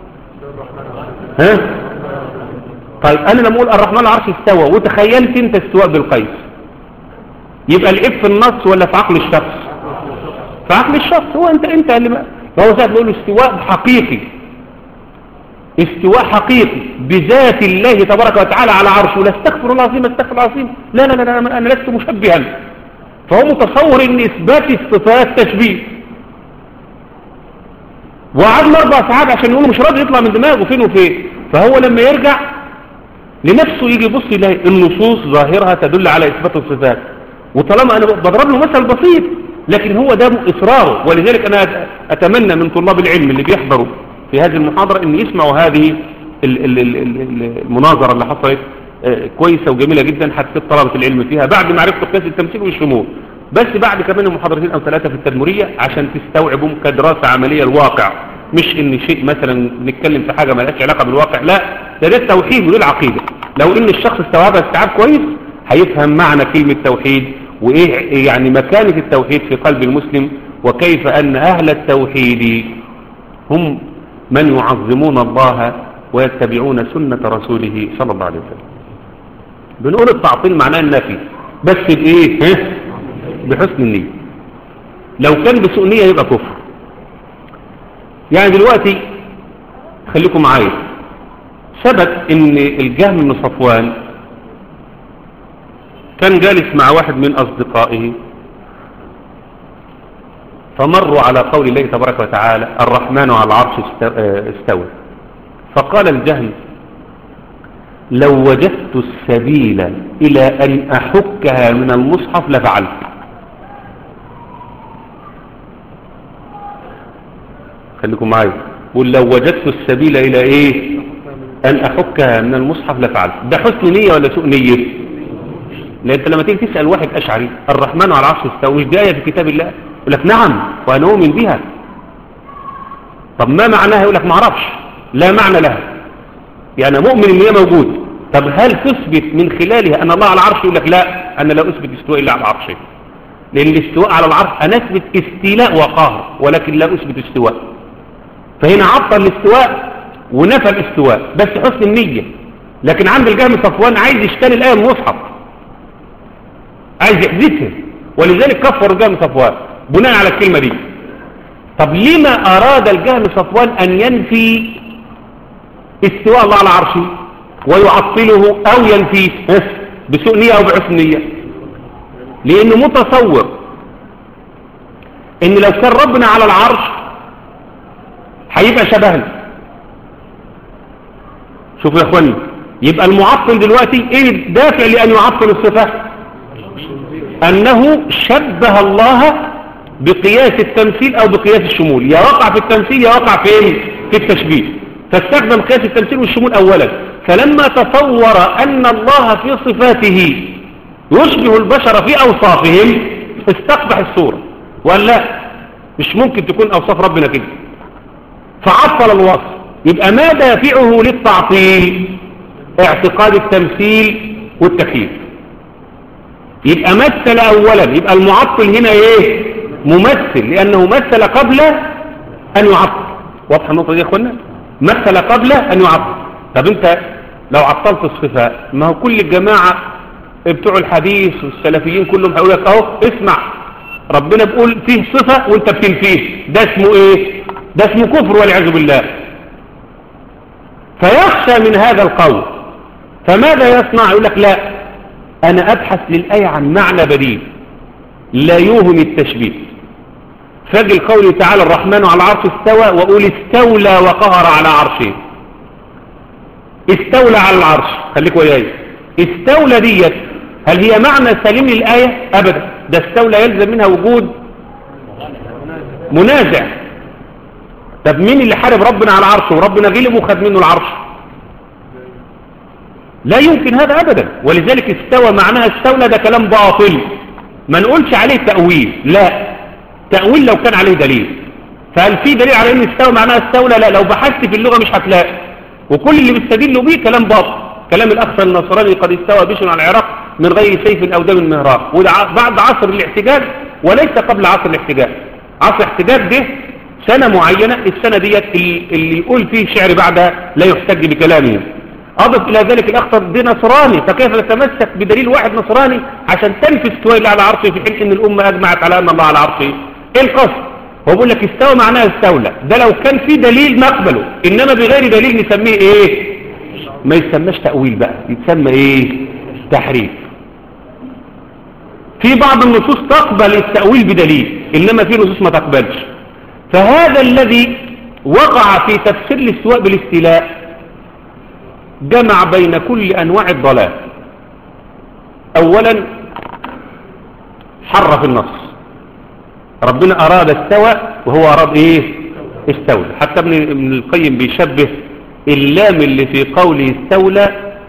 ها طيب أنا لما اقول الرحمن على العرش استوى وتخيلت انت استواء بالقيس يبقى الإف في النص ولا في عقل الشخص في عقل الشخص هو انت انت اللي ما ما هو ساعة بيقول استواء حقيقي استواء حقيقي بذات الله تبارك وتعالى على عرشه لا استغفر الله العظيم استغفر الله العظيم لا لا لا, لا أنا لست مشبها فهو متصور ان اثبات الصفات تشبيه وقعدنا اربع ساعات عشان يقولوا مش راضي يطلع من دماغه فين وفين فهو لما يرجع لنفسه يجي يبص يلاقي النصوص ظاهرها تدل على اثبات الصفات وطالما انا بضرب له مثل بسيط لكن هو ده اصراره ولذلك انا اتمنى من طلاب العلم اللي بيحضروا في هذه المحاضرة ان يسمعوا هذه ال- ال- ال- ال- المناظرة اللي حصلت آه، كويسة وجميلة جدا هتفيد طلبة العلم فيها بعد معرفة قياس التمثيل والشمول بس بعد كمان محاضرتين او ثلاثة في التدمرية عشان تستوعبوا كدراسة عملية الواقع مش ان شيء مثلا نتكلم في حاجة ما لهاش علاقة بالواقع لا ده ده التوحيد وده العقيدة لو ان الشخص استوعبها استيعاب كويس هيفهم معنى كلمة توحيد وايه يعني مكانة التوحيد في قلب المسلم وكيف ان اهل التوحيد هم من يعظمون الله ويتبعون سنة رسوله صلى الله عليه وسلم بنقول التعطيل معناه النفي بس بايه ها؟ بحسن النية لو كان بسوء نية يبقى كفر يعني دلوقتي خليكم معايا ثبت ان الجهم بن صفوان كان جالس مع واحد من اصدقائه فمروا على قول الله تبارك وتعالى الرحمن على العرش است- آه، استوى فقال الجهل لو وجدت السبيل إلى أن أحكها من المصحف لفعلت خليكم معايا قل لو وجدت السبيل إلى إيه أن أحكها من المصحف لفعلت ده حسن نية ولا سوء نية لأن أنت لما تيجي تسأل واحد أشعري الرحمن على العرش استوى مش دي آية في كتاب الله يقول لك نعم وأنا أؤمن بها طب ما معناها يقول لك ما اعرفش لا معنى لها يعني مؤمن ان هي موجود طب هل تثبت من خلالها ان الله على العرش يقول لك لا انا لا اثبت استواء الا على العرش لان الاستواء على العرش انا اثبت استيلاء وقهر ولكن لا اثبت استواء فهنا عطل الاستواء ونفى الاستواء بس حسن النية لكن عند الجهم صفوان عايز يشتري الآية من المصحف عايز يحذفها ولذلك كفر الجهم صفوان بناء على الكلمة دي طب لما أراد الجهم صفوان أن ينفي استواء الله على عرشه ويعطله أو ينفيه ها؟ بسوء نية أو بحسن نية لأنه متصور إن لو كان ربنا على العرش هيبقى شبهنا شوفوا يا اخواني يبقى المعطل دلوقتي ايه الدافع لان يعطل الصفات انه شبه الله بقياس التمثيل او بقياس الشمول يا وقع في التمثيل يا وقع في ايه في التشبيه فاستخدم قياس التمثيل والشمول اولا فلما تصور ان الله في صفاته يشبه البشر في اوصافهم استقبح الصورة وقال لا مش ممكن تكون اوصاف ربنا كده فعطل الوصف يبقى ما دافعه للتعطيل اعتقاد التمثيل والتكييف يبقى مثل اولا يبقى المعطل هنا ايه ممثل لانه مثل قبل ان يعطل واضحه النقطه دي يا اخوانا مثل قبل ان يعطل طب انت لو عطلت الصفات ما هو كل الجماعه بتوع الحديث والسلفيين كلهم هيقول لك اهو اسمع ربنا بيقول فيه صفه وانت بتنفيه ده اسمه ايه ده اسمه كفر والعياذ بالله فيخشى من هذا القول فماذا يصنع يقول لك لا أنا أبحث للآية عن معنى بديل لا يوهم التشبيه فاجي القول تعالى الرحمن على العرش استوى وأقول استولى وقهر على عرشه استولى على العرش خليك وياي استولى ديت هل هي معنى سليم للآية أبدا ده استولى يلزم منها وجود منازع طب مين اللي حارب ربنا على عرشه وربنا غلب وخد منه العرش لا يمكن هذا أبدا ولذلك استوى معناها استولى ده كلام باطل ما نقولش عليه تأويل لا تأويل لو كان عليه دليل فهل في دليل على ان استوى معناها استولى لا لو بحثت في اللغة مش هتلاقي وكل اللي بيستدلوا بيه كلام باطل كلام الأخ النصراني قد استوى بشر على العراق من غير سيف أو دم مهراق وده بعد عصر الاحتجاج وليس قبل عصر الاحتجاج عصر الاحتجاج ده سنة معينة السنة ديت اللي يقول فيه شعر بعدها لا يحتج بكلامه أضف إلى ذلك الأخطر دي نصراني فكيف تتمسك بدليل واحد نصراني عشان تنفي استواء الله على عرشه في حين أن الأمة أجمعت على أن الله على عرشه إيه القصد هو بيقول لك استوى معناها استولى ده لو كان في دليل نقبله إنما بغير دليل نسميه إيه ما يسمىش تأويل بقى يتسمى إيه تحريف في بعض النصوص تقبل التأويل بدليل إنما في نصوص ما تقبلش فهذا الذي وقع في تفسير الاستواء بالاستيلاء جمع بين كل أنواع الضلال أولا حرف النص ربنا أراد استوى وهو أراد إيه استولى حتى ابن ابن القيم بيشبه اللام اللي في قوله استولى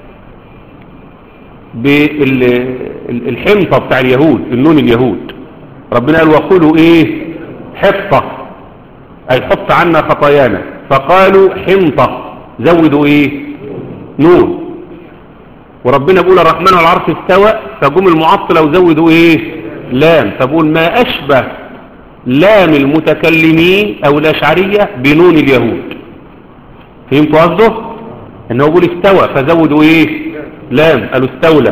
بالحنطة بتاع اليهود النون اليهود ربنا قال وقولوا ايه حطة اي حط عنا خطايانا فقالوا حنطة زودوا ايه نون وربنا بيقول الرحمن على العرش استوى فجم المعطلة وزودوا ايه لام فبقول ما اشبه لام المتكلمين او الاشعرية بنون اليهود فهمتوا قصده انه يقول استوى فزودوا ايه لام قالوا استولى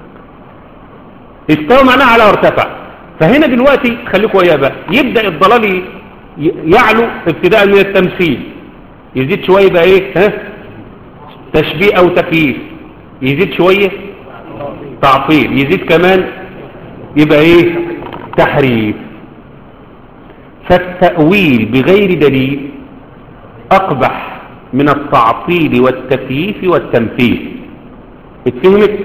استوى معناها على ارتفع فهنا دلوقتي خليكم وياه بقى يبدأ الضلال يعلو ابتداء من التمثيل يزيد شوية بقى ايه ها تشبيه او تكييف يزيد شوية تعطيل يزيد كمان يبقى ايه تحريف فالتأويل بغير دليل أقبح من التعطيل والتكييف والتمثيل اتفهمت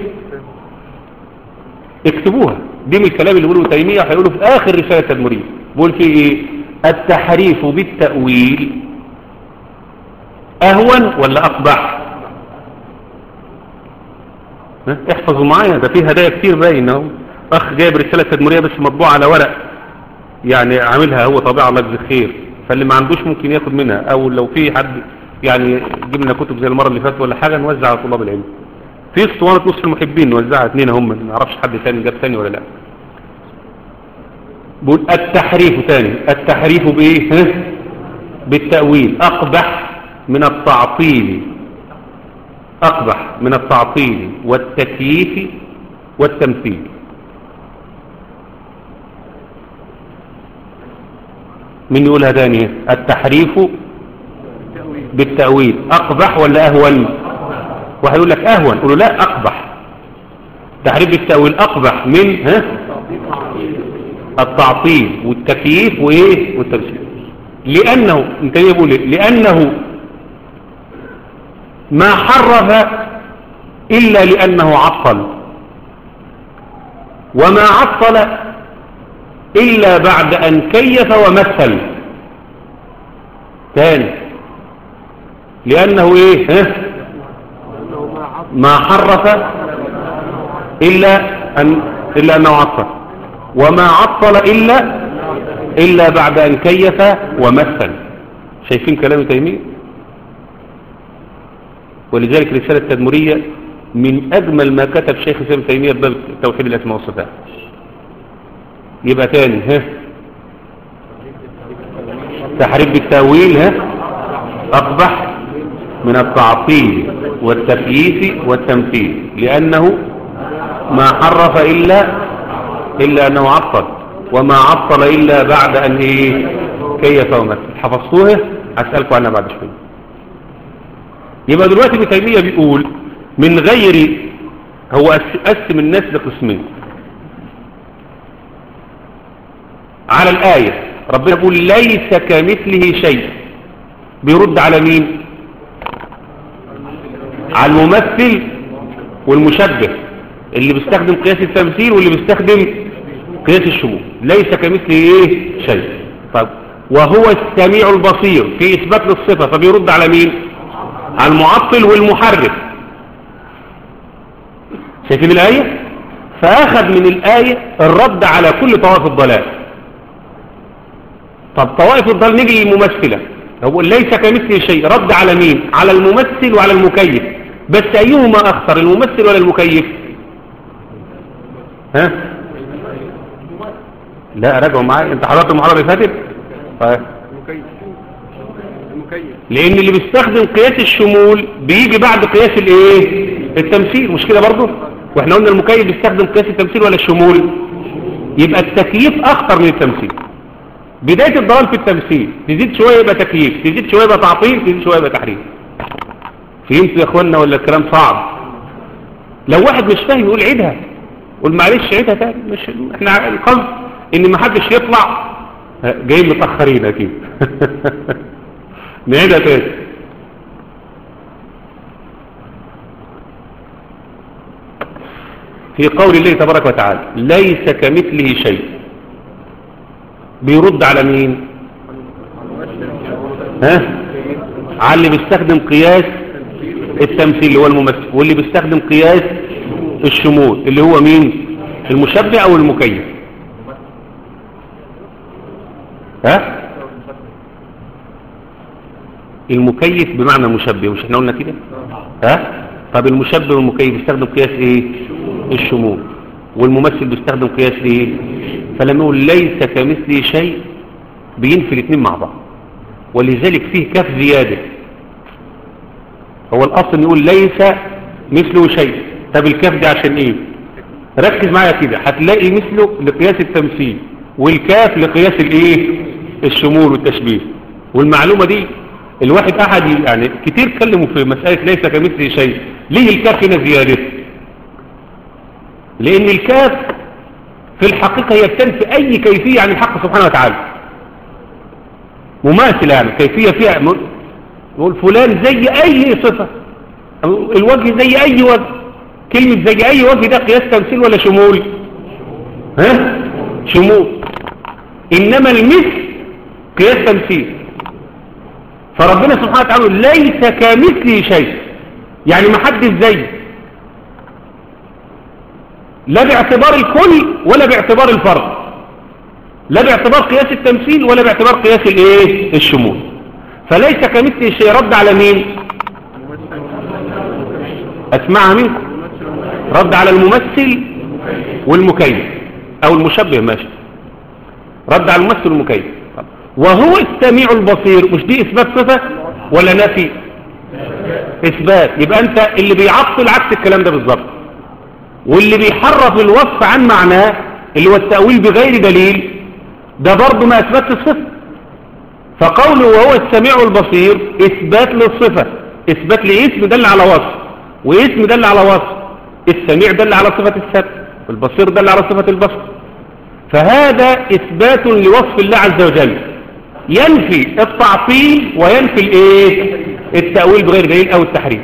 اكتبوها دي من الكلام اللي بيقوله تيمية هيقوله في آخر رسالة تدمرية بيقول فيه ايه التحريف بالتأويل أهون ولا أقبح ها؟ احفظوا معايا ده فيه هدايا كتير باين اهو اخ جايب رسالة تدمرية بس مطبوعة على ورق يعني عاملها هو طبيعة الله يجزيه خير فاللي ما عندوش ممكن ياخد منها او لو في حد يعني جيب لنا كتب زي المرة اللي فاتت ولا حاجة نوزع على طلاب العلم في اسطوانة نصف المحبين نوزعها اتنين هم ما نعرفش حد تاني جاب تاني ولا لا بقول التحريف تاني التحريف بايه ها؟ بالتأويل اقبح من التعطيل اقبح من التعطيل والتكييف والتمثيل من يقولها تاني التحريف بالتأويل أقبح ولا أهون واحد يقول لك أهون يقول له لا أقبح تحريف بالتأويل أقبح من ها التعطيل والتكييف وإيه والتمثيل لأنه انت يقول لأنه ما حرف إلا لأنه عطل وما عطل إلا بعد أن كيف ومثل ثاني لأنه إيه ها؟ ما حرف إلا أن إلا أنه عطل وما عطل إلا إلا بعد أن كيف ومثل شايفين كلام تيمية ولذلك رسالة التدمرية من أجمل ما كتب شيخ الإسلام تيمية باب توحيد الأسماء والصفات يبقى تاني ها تحريف بالتأويل ها أقبح من التعطيل والتكييف والتمثيل لأنه ما حرف إلا إلا أنه عطل وما عطل إلا بعد أن إيه كيف ومثل حفظتوها هسألكم عنها بعد شوية يبقى دلوقتي ابن تيمية بيقول من غير هو قسم الناس لقسمين على الآية ربنا يقول ليس كمثله شيء بيرد على مين على الممثل والمشبه اللي بيستخدم قياس التمثيل واللي بيستخدم قياس الشمول ليس كمثله ايه شيء طب وهو السميع البصير في اثبات للصفه فبيرد على مين على المعطل والمحرف شايفين الايه فاخذ من الايه الرد على كل طوائف الضلال طب طوائف الضلال نيجي للممثله هو ليس كمثله شيء رد على مين على الممثل وعلى المكيف بس ايهما اخطر الممثل ولا المكيف ها لا راجعوا معايا انت حضرت المحاضره اللي فاتت طيب. لان اللي بيستخدم قياس الشمول بيجي بعد قياس الايه التمثيل مش كده برضه واحنا قلنا المكيف بيستخدم قياس التمثيل ولا الشمول يبقى التكييف اخطر من التمثيل بداية الضلال في التمثيل تزيد شوية يبقى تكييف تزيد شوية يبقى تعطيل تزيد شوية يبقى تحريف فهمتوا يا اخوانا ولا الكلام صعب لو واحد مش فاهم يقول عيدها قول معلش عيدها تاني مش احنا القصد ان ما حدش يطلع جايين متاخرين اكيد نعيدها تاني في قول الله تبارك وتعالى ليس كمثله شيء بيرد على مين ها على اللي بيستخدم قياس التمثيل اللي هو الممثل واللي بيستخدم قياس الشمول اللي هو مين المشبع او المكيف ها المكيف بمعنى مشبه مش احنا قلنا كده ها طب المشبه والمكيف بيستخدم قياس ايه الشمول والممثل بيستخدم قياس ايه فلما يقول ليس كمثله شيء بينفي الاثنين مع بعض ولذلك فيه كاف زياده هو الاصل يقول ليس مثله شيء طب الكاف دي عشان ايه ركز معايا كده هتلاقي مثله لقياس التمثيل والكاف لقياس الايه الشمول والتشبيه والمعلومه دي الواحد احد يعني كتير اتكلموا في مساله ليس كمثله شيء ليه الكاف هنا زياده لان الكاف في الحقيقه هي بتنفي اي كيفيه عن الحق سبحانه وتعالى مماثله يعني كيفيه فيها نقول فلان زي اي صفه الوجه زي اي وجه كلمة زي اي وجه ده قياس تمثيل ولا شمول ها شمول انما المثل قياس تمثيل فربنا سبحانه وتعالى ليس كمثله شيء يعني ما حدش زيه لا باعتبار الكل ولا باعتبار الفرد لا باعتبار قياس التمثيل ولا باعتبار قياس الايه الشمول فليس كمثله شيء رد على مين اسمعها منكم رد على الممثل والمكيف او المشبه ماشي رد على الممثل والمكيف وهو السميع البصير مش دي اثبات صفة ولا نفي اثبات يبقى انت اللي بيعطل عكس الكلام ده بالظبط واللي بيحرف الوصف عن معناه اللي هو التأويل بغير دليل ده برضه ما اثبتش الصفة فقوله وهو السميع البصير اثبات للصفة اثبات لاسم دل على وصف واسم دل على وصف السميع دل على صفة السمع والبصير دل على صفة البصر فهذا إثبات لوصف الله عز وجل ينفي التعطيل وينفي الايه التأويل بغير دليل أو التحريف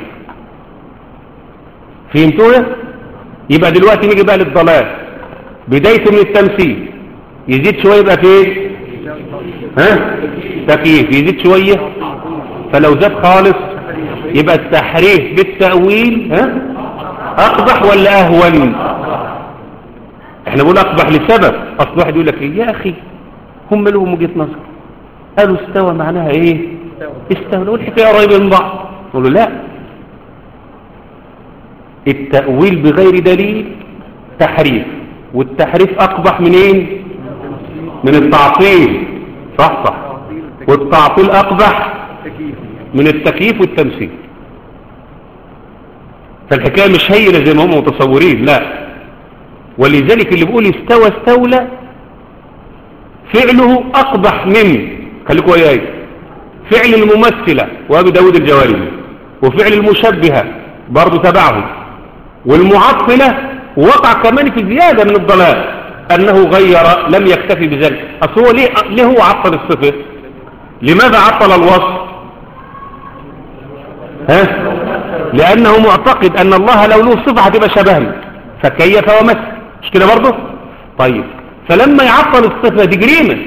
فهمتوها يبقى دلوقتي نيجي بقى للضلال بدايته من التمثيل يزيد شوية يبقى فين ها تكييف يزيد شوية فلو زاد خالص يبقى التحريف بالتأويل ها أقبح ولا أهون احنا بنقول أقبح لسبب أصل واحد يقول لك إيه يا أخي هم لهم وجهة نظر قالوا استوى معناها إيه استوى لو الحكاية قريبة من بعض نقول له لا التأويل بغير دليل تحريف والتحريف أقبح منين من التعطيل صح صح والتعطيل أقبح من التكييف والتمثيل فالحكاية مش هينة زي ما هم متصورين لا ولذلك اللي بيقول استوى استولى فعله أقبح من خليكوا وياي فعل الممثلة وأبي داود الجواري وفعل المشبهة برضو تبعهم والمعطلة وقع كمان في زيادة من الضلال أنه غير لم يكتفي بذلك أصل هو ليه, ليه هو عطل الصفة لماذا عطل الوصف ها لأنه معتقد أن الله لو له صفة هتبقى شبهنا فكيف ومثل مش كده برضه طيب فلما يعطل الصفة دي جريمة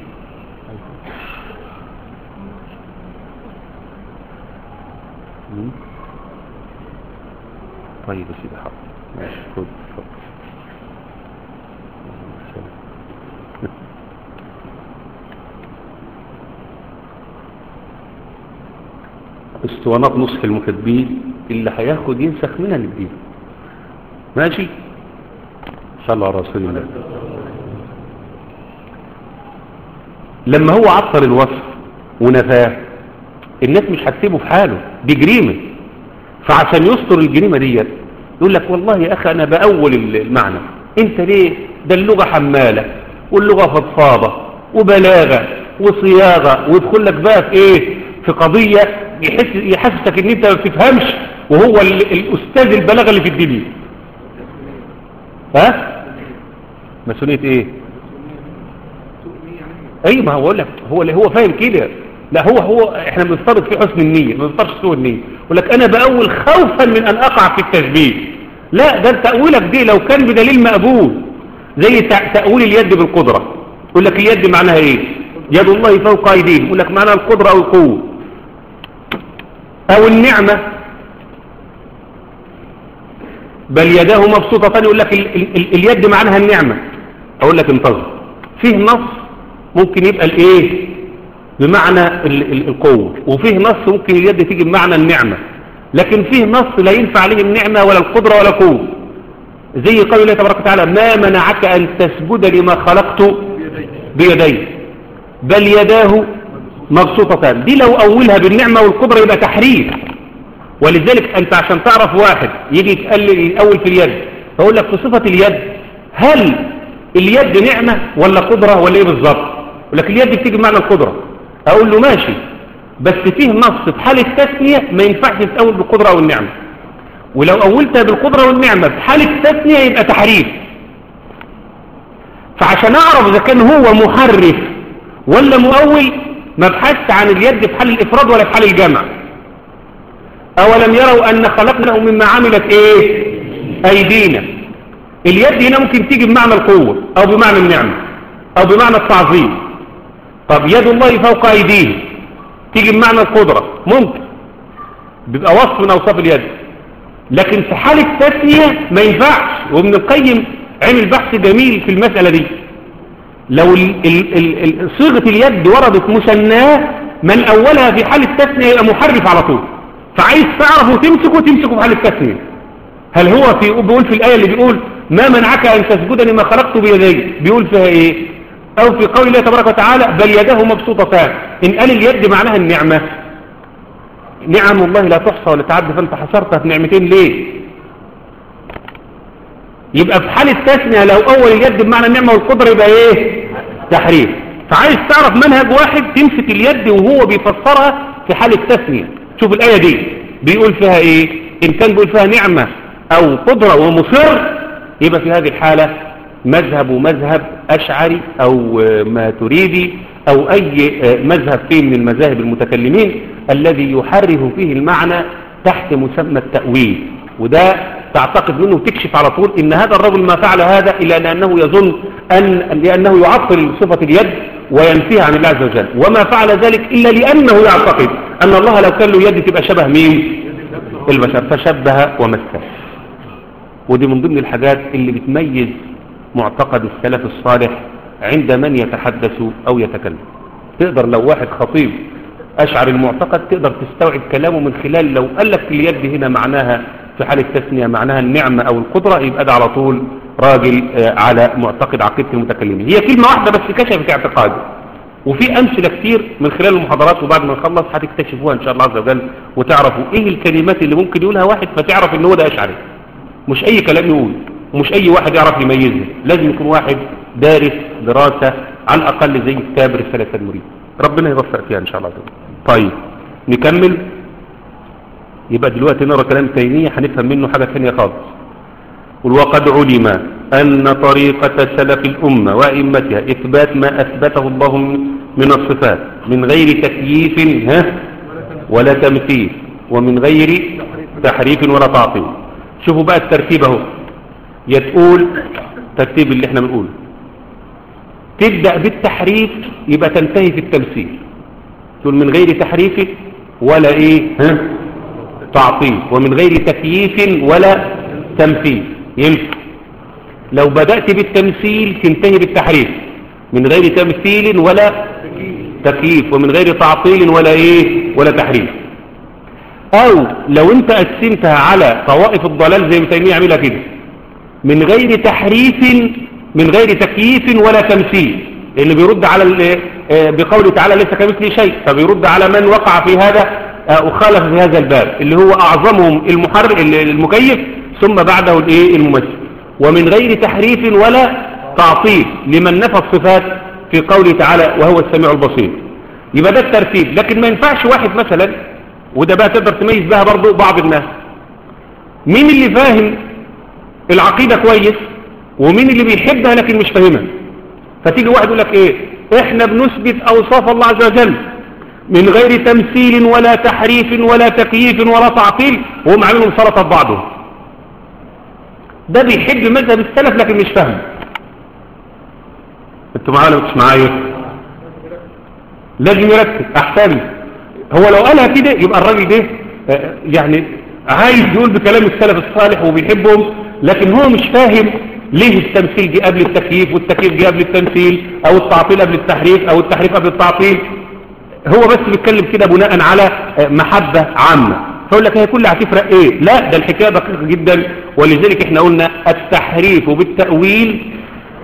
طيب يا سيدي حاضر ماشي خد اتفضل. اسطوانات نصح المكتبين اللي هياخد ينسخ منها للدين ماشي صلى على رسول الله لما هو عطل الوصف ونفاه الناس مش هتسيبه في حاله دي جريمة فعشان يستر الجريمة ديت يقول لك والله يا أخي أنا بأول المعنى أنت ليه ده اللغة حمالة واللغة فضفاضة وبلاغة وصياغة ويدخل لك بقى في إيه في قضية يحس يحسسك ان انت ما بتفهمش وهو ال- الاستاذ البلاغه اللي في الدنيا ها مسؤوليه ايه اي ما هو بقول لك هو اللي هو فاهم كده لا هو هو احنا بنفترض في حسن النيه ما بنفترضش سوء النيه يقول لك انا باول خوفا من ان اقع في التشبيه لا ده تاويلك دي لو كان بدليل مقبول زي تأ- تاويل اليد بالقدره يقول لك اليد معناها ايه يد الله فوق ايديهم يقول لك معناها القدره او القوه او النعمة بل يداه مبسوطتان يقول لك ال ال ال اليد معناها النعمة اقول لك انتظر فيه نص ممكن يبقى الايه بمعنى ال ال القوة وفيه نص ممكن اليد تيجي بمعنى النعمة لكن فيه نص لا ينفع عليه النعمة ولا القدرة ولا القوة زي قول الله تبارك وتعالى ما منعك ان تسجد لما خلقت بيدي بل يداه مبسوطتان دي لو أولها بالنعمة والقدرة يبقى تحريف ولذلك أنت عشان تعرف واحد يجي يتقلل الأول في اليد فأقول لك في صفة اليد هل اليد نعمة ولا قدرة ولا إيه بالظبط يقول لك اليد بتيجي بمعنى القدرة أقول له ماشي بس فيه نص في حالة تثنية ما ينفعش تتأول بالقدرة أو النعمة ولو أولتها بالقدرة والنعمة في حالة تثنية يبقى تحريف فعشان أعرف إذا كان هو محرف ولا مؤول ما بحثت عن اليد في حال الإفراد ولا في حال الجمع أولم يروا أن خلقناه مما عملت إيه أيدينا اليد هنا ممكن تيجي بمعنى القوة أو بمعنى النعمة أو بمعنى التعظيم طب يد الله فوق أيديه تيجي بمعنى القدرة ممكن بيبقى وصف من أوصاف اليد لكن في حالة تثنية ما ينفعش وابن القيم عمل بحث جميل في المسألة دي لو ال ال ال ال صيغة اليد وردت مثناه من أولها في حال التثنية يبقى محرف على طول فعايز تعرف وتمسكه تمسكه في حال التثنية هل هو في بيقول في الآية اللي بيقول ما منعك أن تسجد لما خلقت بيدي بيقول فيها إيه أو في قول الله تبارك وتعالى بل يده مبسوطتان إن قال اليد معناها النعمة نعم الله لا تحصى ولا تعد فانت حصرتها في نعمتين ليه يبقى في حال التثنية لو أول اليد بمعنى النعمة والقدرة يبقى إيه تحريف فعايز تعرف منهج واحد تمسك اليد وهو بيفسرها في حال التثنية شوف الآية دي بيقول فيها إيه إن كان بيقول فيها نعمة أو قدرة ومصر يبقى في هذه الحالة مذهب ومذهب أشعري أو ما تريدي أو أي مذهب فيه من المذاهب المتكلمين الذي يحرف فيه المعنى تحت مسمى التأويل وده تعتقد منه وتكشف على طول ان هذا الرجل ما فعل هذا الا لانه يظن ان لانه يعطل صفة اليد وينفيها عن الله عز وجل وما فعل ذلك الا لانه يعتقد ان الله لو كان له يد تبقى شبه مين البشر فشبه ومثل ودي من ضمن الحاجات اللي بتميز معتقد السلف الصالح عند من يتحدث او يتكلم تقدر لو واحد خطيب أشعر المعتقد تقدر تستوعب كلامه من خلال لو قال لك اليد هنا معناها في حال التثنية معناها النعمة أو القدرة يبقى ده على طول راجل آه، على معتقد عقيدة المتكلمين هي كلمة واحدة بس كشفت اعتقاده وفي أمثلة كتير من خلال المحاضرات وبعد ما نخلص هتكتشفوها إن شاء الله عز وجل وتعرفوا إيه الكلمات اللي ممكن يقولها واحد فتعرف إن هو ده أشعري مش أي كلام يقول ومش أي واحد يعرف يميزه لازم يكون واحد دارس دراسة على الأقل زي كتاب رسالة المريد ربنا يوفق فيها إن شاء الله عز وجل طيب نكمل يبقى دلوقتي نرى كلام تيمية هنفهم منه حاجة ثانية خالص قل وقد علم أن طريقة سلف الأمة وأئمتها إثبات ما أثبته الله من الصفات من غير تكييف ها ولا تمثيل ومن غير تحريف ولا تعطيل شوفوا بقى الترتيب اهو يا تقول ترتيب اللي احنا بنقوله تبدأ بالتحريف يبقى تنتهي في التمثيل تقول من غير تحريف ولا ايه ها تعطيل ومن غير تكييف ولا تمثيل ينفع لو بدأت بالتمثيل تنتهي بالتحريف من غير تمثيل ولا تكييف ومن غير تعطيل ولا ايه ولا تحريف او لو انت قسمتها على طوائف الضلال زي ما تيميه يعملها كده من غير تحريف من غير تكييف ولا تمثيل اللي بيرد على ال- آه، بقوله تعالى ليس كمثله شيء فبيرد على من وقع في هذا آه، وخالف في هذا الباب اللي هو اعظمهم المحرر المكيف ثم بعده الايه الممثل ومن غير تحريف ولا تعطيل لمن نفى الصفات في قوله تعالى وهو السميع البصير يبقى ده الترتيب لكن ما ينفعش واحد مثلا وده بقى تقدر تميز بها برضو بعض الناس مين اللي فاهم العقيدة كويس ومين اللي بيحبها لكن مش فاهمها فتيجي واحد يقول لك ايه احنا بنثبت اوصاف الله عز وجل من غير تمثيل ولا تحريف ولا تكييف ولا تعطيل وهم عاملهم سلطة ببعضهم ده بيحب مذهب السلف لكن مش فاهم انتوا معايا ولا مش معايا لازم يركز احسن هو لو قالها كده يبقى الراجل ده آه، يعني عايز يقول بكلام السلف الصالح وبيحبهم لكن هو مش فاهم ليه التمثيل جه قبل التكييف والتكييف جه قبل التمثيل او التعطيل قبل التحريف او التحريف قبل التعطيل هو بس بيتكلم كده بناء على آه، محبة عامة فيقول لك هي كلها هتفرق ايه لا ده الحكاية دقيقة جدا ولذلك احنا قلنا التحريف بالتأويل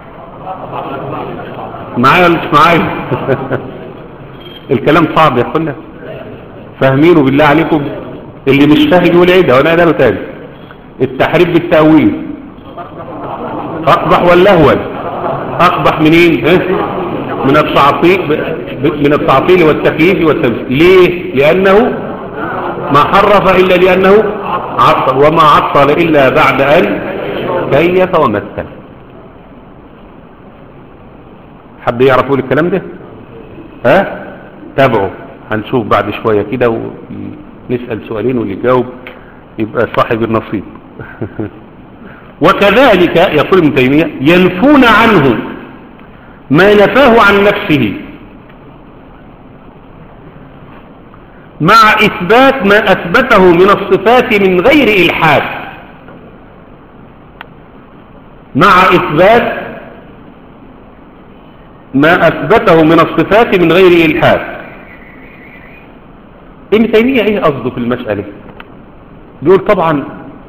معايا ولا مش معايا الكلام صعب يا اخوانا فاهمينه بالله عليكم اللي مش فاهم يقول ايه ده وانا ده تاني التحريف بالتأويل اقبح ولا اهون اقبح منين ها؟ من التعطيل من التعطيل والتكييف والتمثيل ليه لانه ما حرف الا لانه عطل وما عطل الا بعد ان كيف ومثل حد يعرف يقول الكلام ده ها تابعوا هنشوف بعد شوية كده ونسأل سؤالين واللي يجاوب يبقى صاحب النصيب وكذلك يقول ابن تيمية ينفون عنه ما نفاه عن نفسه مع إثبات ما أثبته من الصفات من غير إلحاد مع إثبات ما أثبته من الصفات من غير إلحاد ابن تيمية ايه قصده في المسألة بيقول طبعا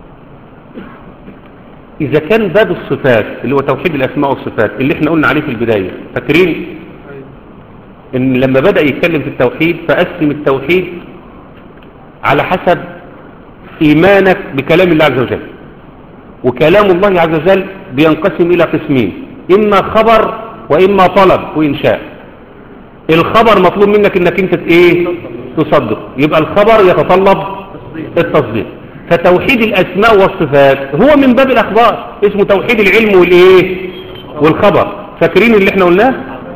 إذا كان باب الصفات اللي هو توحيد الأسماء والصفات اللي احنا قلنا عليه في البداية فاكرين ان لما بدأ يتكلم في التوحيد فأسلم التوحيد على حسب إيمانك بكلام الله عز وجل وكلام الله عز وجل بينقسم إلى قسمين إما خبر وإما طلب وإنشاء الخبر مطلوب منك انك انت ايه تصدق يبقى الخبر يتطلب التصديق فتوحيد الاسماء والصفات هو من باب الاخبار اسمه توحيد العلم والايه والخبر فاكرين اللي احنا قلناه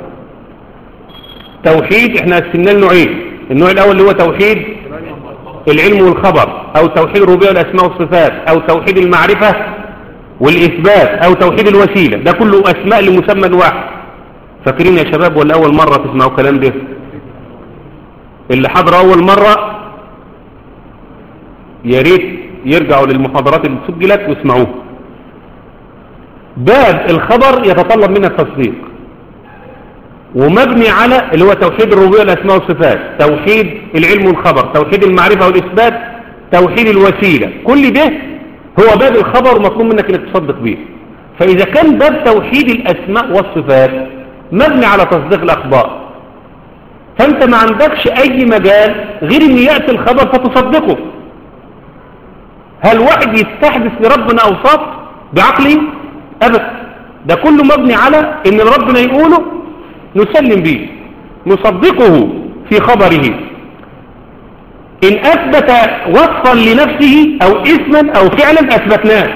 توحيد احنا قسمناه لنوعين النوع الاول اللي هو توحيد العلم والخبر او توحيد الربوبيه والاسماء والصفات او توحيد المعرفه والاثبات او توحيد الوسيله ده كله اسماء لمسمى واحد فاكرين يا شباب ولا اول مره تسمعوا الكلام ده اللي حضر اول مره يا ريت يرجعوا للمحاضرات اللي سجلت واسمعوها باب الخبر يتطلب منا التصديق ومبني على اللي هو توحيد الربوبيه والاسماء والصفات توحيد العلم والخبر توحيد المعرفه والاثبات توحيد الوسيله كل ده هو باب الخبر مطلوب منك انك تصدق به فاذا كان باب توحيد الاسماء والصفات مبني على تصديق الاخبار فانت ما عندكش اي مجال غير ان ياتي الخبر فتصدقه هل واحد يستحدث لربنا اوصاف بعقله ابدا ده كله مبني على ان ربنا يقوله نسلم به نصدقه في خبره إن أثبت وصفا لنفسه أو اسما أو فعلا أثبتناه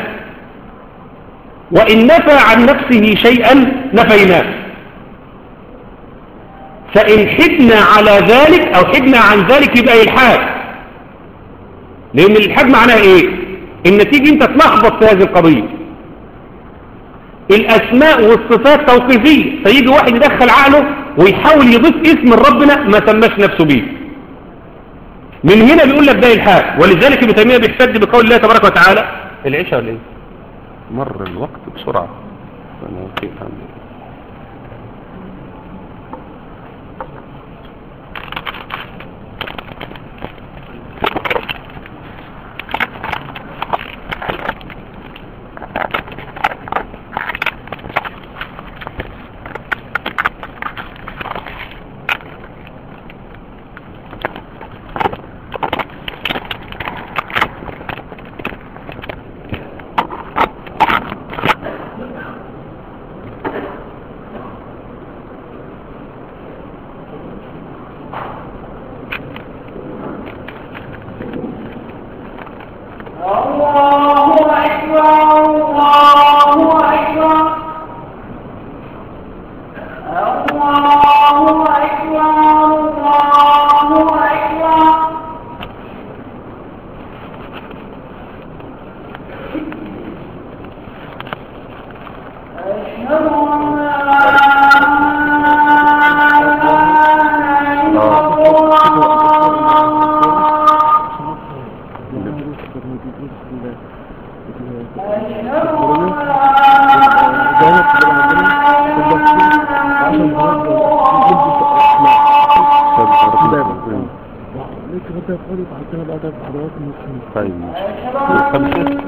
وإن نفى عن نفسه شيئا نفيناه فإن حدنا على ذلك أو حدنا عن ذلك يبقى إلحاد لأن الإلحاد معناه إيه؟ إن تيجي أنت تلخبط في هذه القضية الأسماء والصفات توقيفية فيجي واحد يدخل عقله ويحاول يضيف اسم ربنا ما سماش نفسه بيه من هنا بيقول لك ده الحاد ولذلك ابن تيميه بيحتج بقول الله تبارك وتعالى العشاء ولا ايه مر الوقت بسرعة أنا كيف عندي طيب الخمسة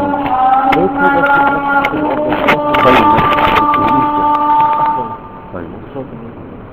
طيب طيب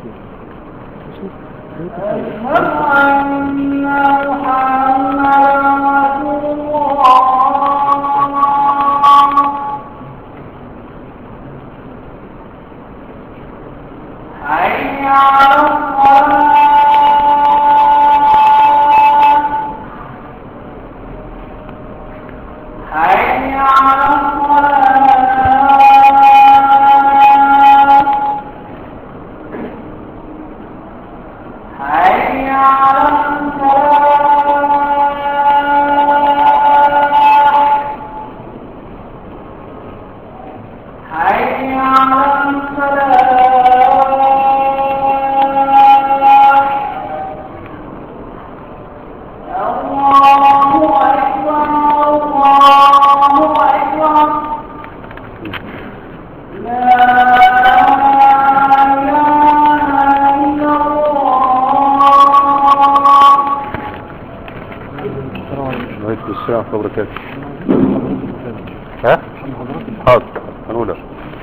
وعليكم السلام ورحمة الله وبركاته ها؟ حاضر هنقولها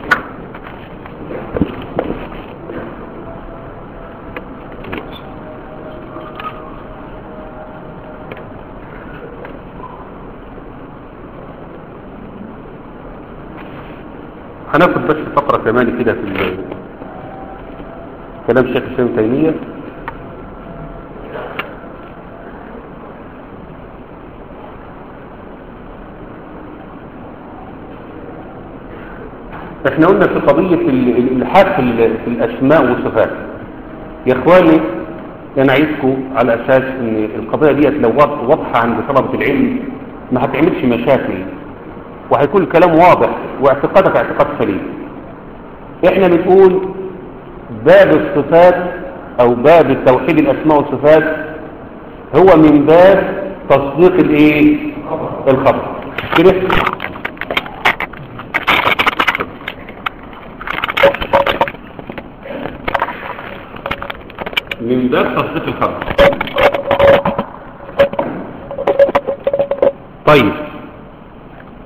هناخد بس فقرة كمان كده في ال- كلام شيخ الإسلام ابن تيمية احنا قلنا في قضية ال- الإلحاد في, ال- في الأسماء والصفات يا إخواني أنا عايزكم على أساس أن القضية ديت لو واض- واضحة عند طلبة العلم ما هتعملش مشاكل وهيكون الكلام واضح واعتقادك اعتقاد سليم احنا بنقول باب الصفات او باب التوحيد الاسماء والصفات هو من باب تصديق الايه الخبر كده من باب تصديق الخبر طيب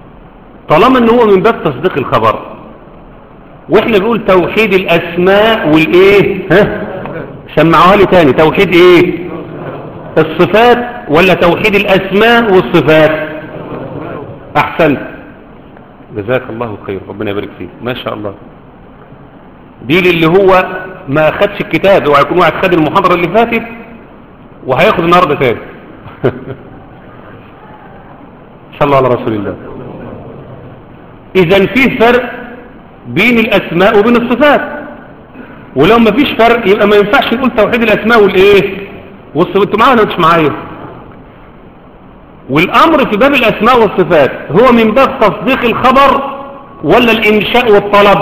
طالما ان هو من باب تصديق الخبر واحنا بنقول توحيد الاسماء والايه ها سمعوها لي تاني توحيد ايه الصفات ولا توحيد الاسماء والصفات احسنت جزاك الله خير ربنا يبارك فيك ما شاء الله دي اللي هو ما اخدش الكتاب اوعى يكون واحد خد المحاضره اللي فاتت وهياخد النهارده تاني صلى الله على رسول الله اذا في فرق بين الاسماء وبين الصفات ولو ما فيش فرق يبقى ما ينفعش نقول توحيد الاسماء والايه والصفات انتوا معايا ولا مش معايا والامر في باب الاسماء والصفات هو من باب تصديق الخبر ولا الانشاء والطلب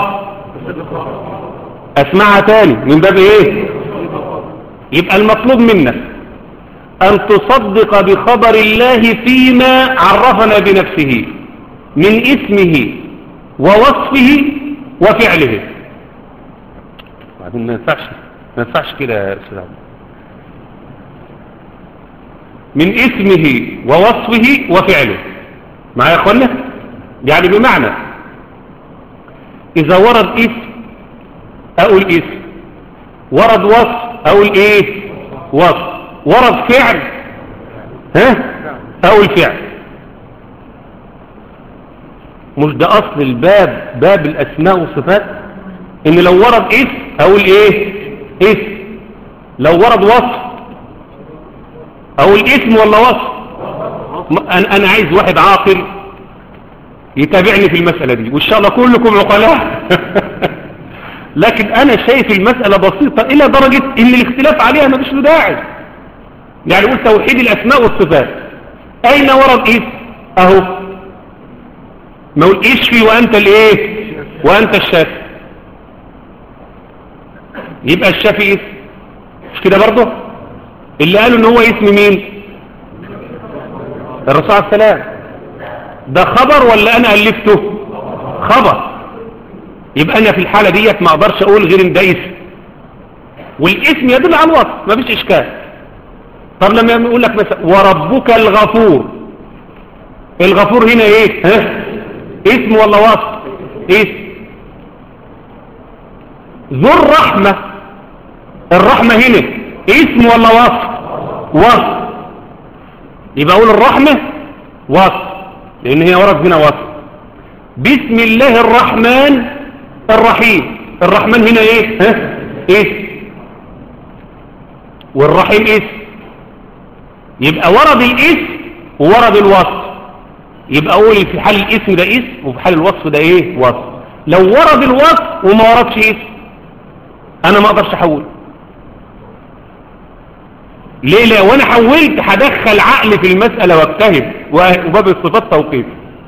اسمعها تاني من باب ايه يبقى المطلوب منك ان تصدق بخبر الله فيما عرفنا بنفسه من اسمه ووصفه وفعله بعدين ما ينفعش ما ينفعش كده يا استاذ عبد من اسمه ووصفه وفعله معايا يا اخوانا يعني بمعنى اذا ورد اسم اقول اسم ورد وصف اقول ايه وصف ورد فعل ها اقول فعل مش ده اصل الباب باب الاسماء والصفات ان لو ورد اسم اقول ايه اسم لو ورد وصف اقول اسم ولا وصف انا انا عايز واحد عاقل يتابعني في المسألة دي وان شاء الله كلكم عقلاء لكن انا شايف المسألة بسيطة الى درجة ان الاختلاف عليها ما له داعي يعني قلت توحيد الاسماء والصفات اين ورد اسم اهو ما قول اشفي وانت الايه وانت الشافي يبقى الشافي اسم مش كده برضه اللي قالوا ان هو اسم مين الرسول عليه السلام ده خبر ولا انا الفته خبر يبقى انا في الحالة ديت ما اقدرش اقول غير ان ده اسم والاسم يدل على الوصف ما فيش اشكال طب لما يقول لك مثلا وربك الغفور الغفور هنا ايه ها اسم ولا وصف اسم ذو الرحمة الرحمة هنا اسم ولا وصف وصف يبقى اقول الرحمة وصف لان هي ورد هنا وصف بسم الله الرحمن الرحيم الرحمن هنا ايه ها اسم والرحيم اسم يبقى ورد الاسم وورد الوصف يبقى اقول في حال الاسم ده اسم وفي حال الوصف ده ايه وصف لو ورد الوصف وما وردش اسم انا ما اقدرش احول ليه لا وانا حولت هدخل عقل في المسألة واجتهد وباب الصفات توقيف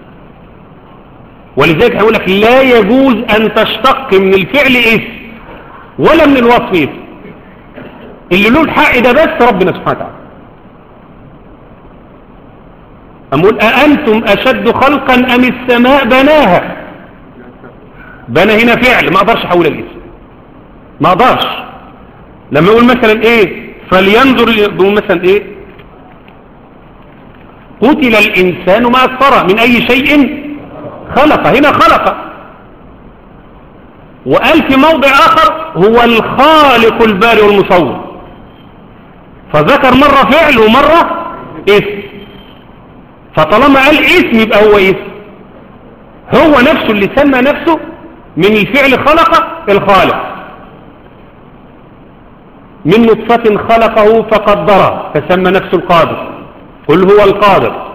ولذلك هقول لك لا يجوز ان تشتق من الفعل اسم ولا من الوصف اسم اللي له الحق ده بس ربنا سبحانه وتعالى أقول أأنتم أشد خلقا أم السماء بناها بنى هنا فعل ما أقدرش أحول الاسم ما أقدرش لما يقول مثلا إيه فلينظر يقول مثلا إيه قتل الإنسان ما أكثر من أي شيء خلق هنا خلق وقال في موضع آخر هو الخالق البارئ والمصور فذكر مرة فعل ومرة اسم فطالما قال اسم يبقى هو اسم هو نفسه اللي سمى نفسه من الفعل خلق الخالق من نطفة خلقه فقدره فسمى نفسه القادر قل هو القادر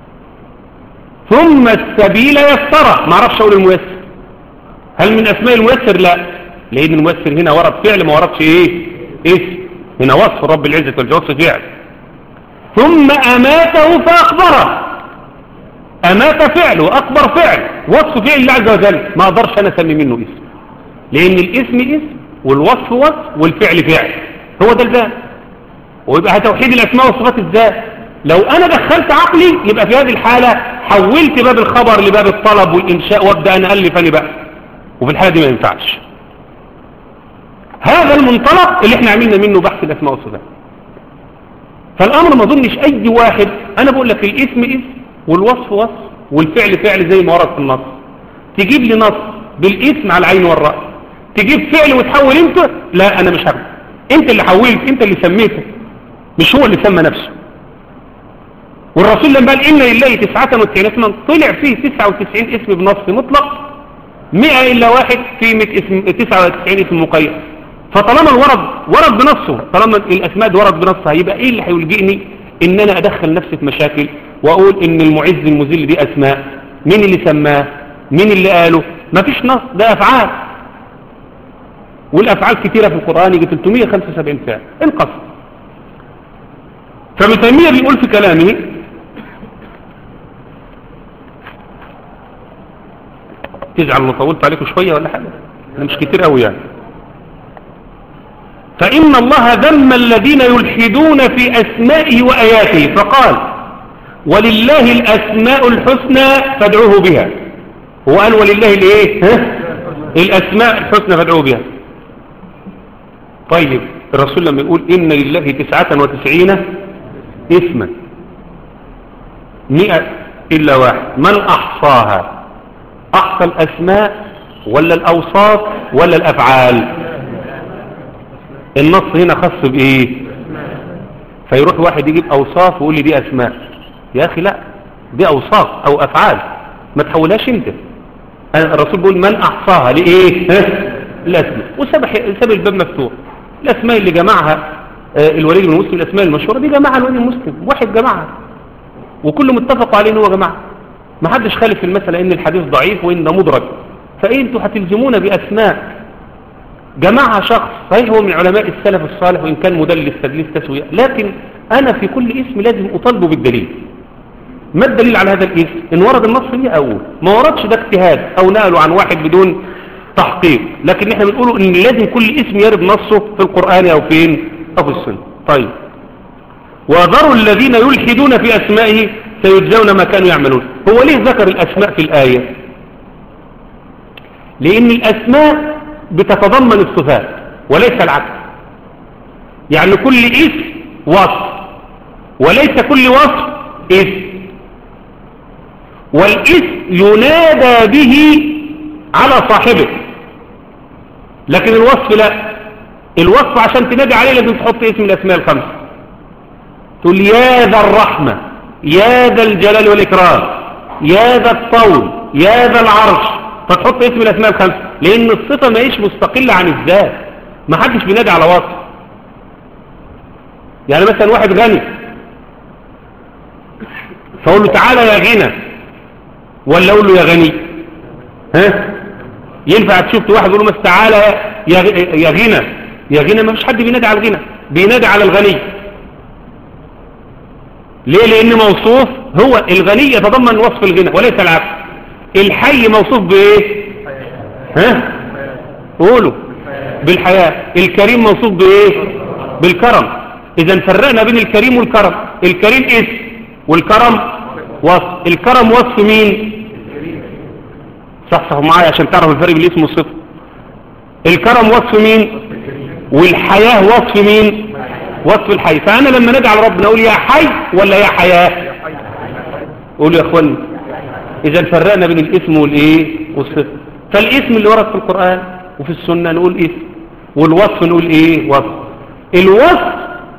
ثم السبيل يسره ما اعرفش اقول الميسر هل من اسماء الميسر لا لان الميسر هنا ورد فعل ما وردش ايه اسم هنا وصف رب العزة والجواب فعل ثم اماته فاخبره امات فعل واكبر فعل وصف فعل الله عز وجل ما اقدرش انا اسمي منه اسم لان الاسم اسم والوصف وصف والفعل فعل هو ده الباب ويبقى توحيد الاسماء والصفات ازاي لو انا دخلت عقلي يبقى في هذه الحالة حولت باب الخبر لباب الطلب والانشاء وابدا انا الف انا بقى وفي الحالة دي ما ينفعش هذا المنطلق اللي احنا عملنا منه بحث الاسماء والصفات فالامر ما اظنش اي واحد انا بقول لك الاسم اسم والوصف وصف والفعل فعل زي ما ورد في النص تجيب لي نص بالاسم على العين والرأس تجيب فعل وتحول انت لا انا مش هاخده انت اللي حولت انت اللي سميته مش هو اللي سمى نفسه والرسول لما قال إن لله تسعة وتسعين اسما طلع فيه تسعة وتسعين اسم بنص مطلق مئة إلا واحد في مئة اسم تسعة وتسعين اسم مقيد فطالما الورد ورد بنصه طالما الأسماء دي ورد بنصها يبقى إيه اللي هيلجئني إن أنا أدخل نفسي في مشاكل وأقول إن المعز المذل دي أسماء مين اللي سماه مين اللي قاله مفيش نص ده أفعال والأفعال كتيرة في القرآن يجي 375 فعل انقص فابن تيمية بيقول في كلامه تزعل لو طولت عليكم شوية ولا حاجة أنا مش كتير قوي يعني فإن الله ذم الذين يلحدون في أسمائه وآياته فقال ولله الأسماء الحسنى فادعوه بها هو قال ولله الايه ها الأسماء الحسنى فادعوه بها طيب الرسول لما يقول إن لله تسعة وتسعين اسما مئة إلا واحد من أحصاها أحصى الأسماء ولا الأوصاف ولا الأفعال النص هنا خاص بإيه فيروح واحد يجيب أوصاف ويقول لي دي أسماء يا أخي لا دي أوصاف أو أفعال ما تحولهاش أنت الرسول بيقول من أحصاها لإيه ها؟ الأسماء وساب ساب الباب مفتوح الأسماء اللي جمعها الوليد بن مسلم الأسماء المشهورة دي جماعة الوليد المسلم واحد جماعة وكله متفق عليه ان هو جماعة ما حدش خالف في المسألة ان الحديث ضعيف وان ده مدرج فايه انتوا هتلزمونا بأسماء جماعة شخص صحيح هو من علماء السلف الصالح وإن كان مدلس تدليس تسوية لكن أنا في كل اسم لازم أطالبه بالدليل ما الدليل على هذا الاسم إن ورد النص ليه أول ما وردش ده اجتهاد أو نقله عن واحد بدون تحقيق لكن احنا بنقوله إن لازم كل اسم يرد نصه في القرآن أو فين أو في السنة طيب وذروا الذين يلحدون في أسمائه سيجزون ما كانوا يعملون هو ليه ذكر الأسماء في الآية لأن الأسماء بتتضمن الصفات وليس العكس يعني كل اسم وصف وليس كل وصف اسم والاسم ينادى به على صاحبه لكن الوصف لا الوصف عشان تنادي عليه لازم تحط اسم الاسماء الخمسه تقول يا ذا الرحمه يا ذا الجلال والاكرام يا ذا الطول يا ذا العرش فتحط اسم الاسماء الخمسه لان الصفه ما هيش مستقله عن الذات ما حدش بينادي على وصف يعني مثلا واحد غني فاقول له تعالى يا غنى ولا اقول له يا غني ها ينفع تشوف واحد يقول له بس تعالى يا يا غنى يا غنى ما فيش حد بينادي على الغنى بينادي على الغني ليه لان موصوف هو الغني يتضمن وصف الغنى وليس العكس الحي موصوف بايه ها قولوا بالحياة الكريم موصوف بايه بالكرم اذا فرقنا بين الكريم والكرم الكريم اسم والكرم وصف الكرم وصف مين صح صح معايا عشان تعرف الفرق بين الاسم والصفه الكرم وصف مين والحياة وصف مين وصف الحي فانا لما ندعي على ربنا اقول يا حي ولا يا حياة قولوا يا اخواني اذا فرقنا بين الاسم والايه والصفه فالاسم اللي ورد في القرآن وفي السنة نقول اسم والوصف نقول ايه وصف الوصف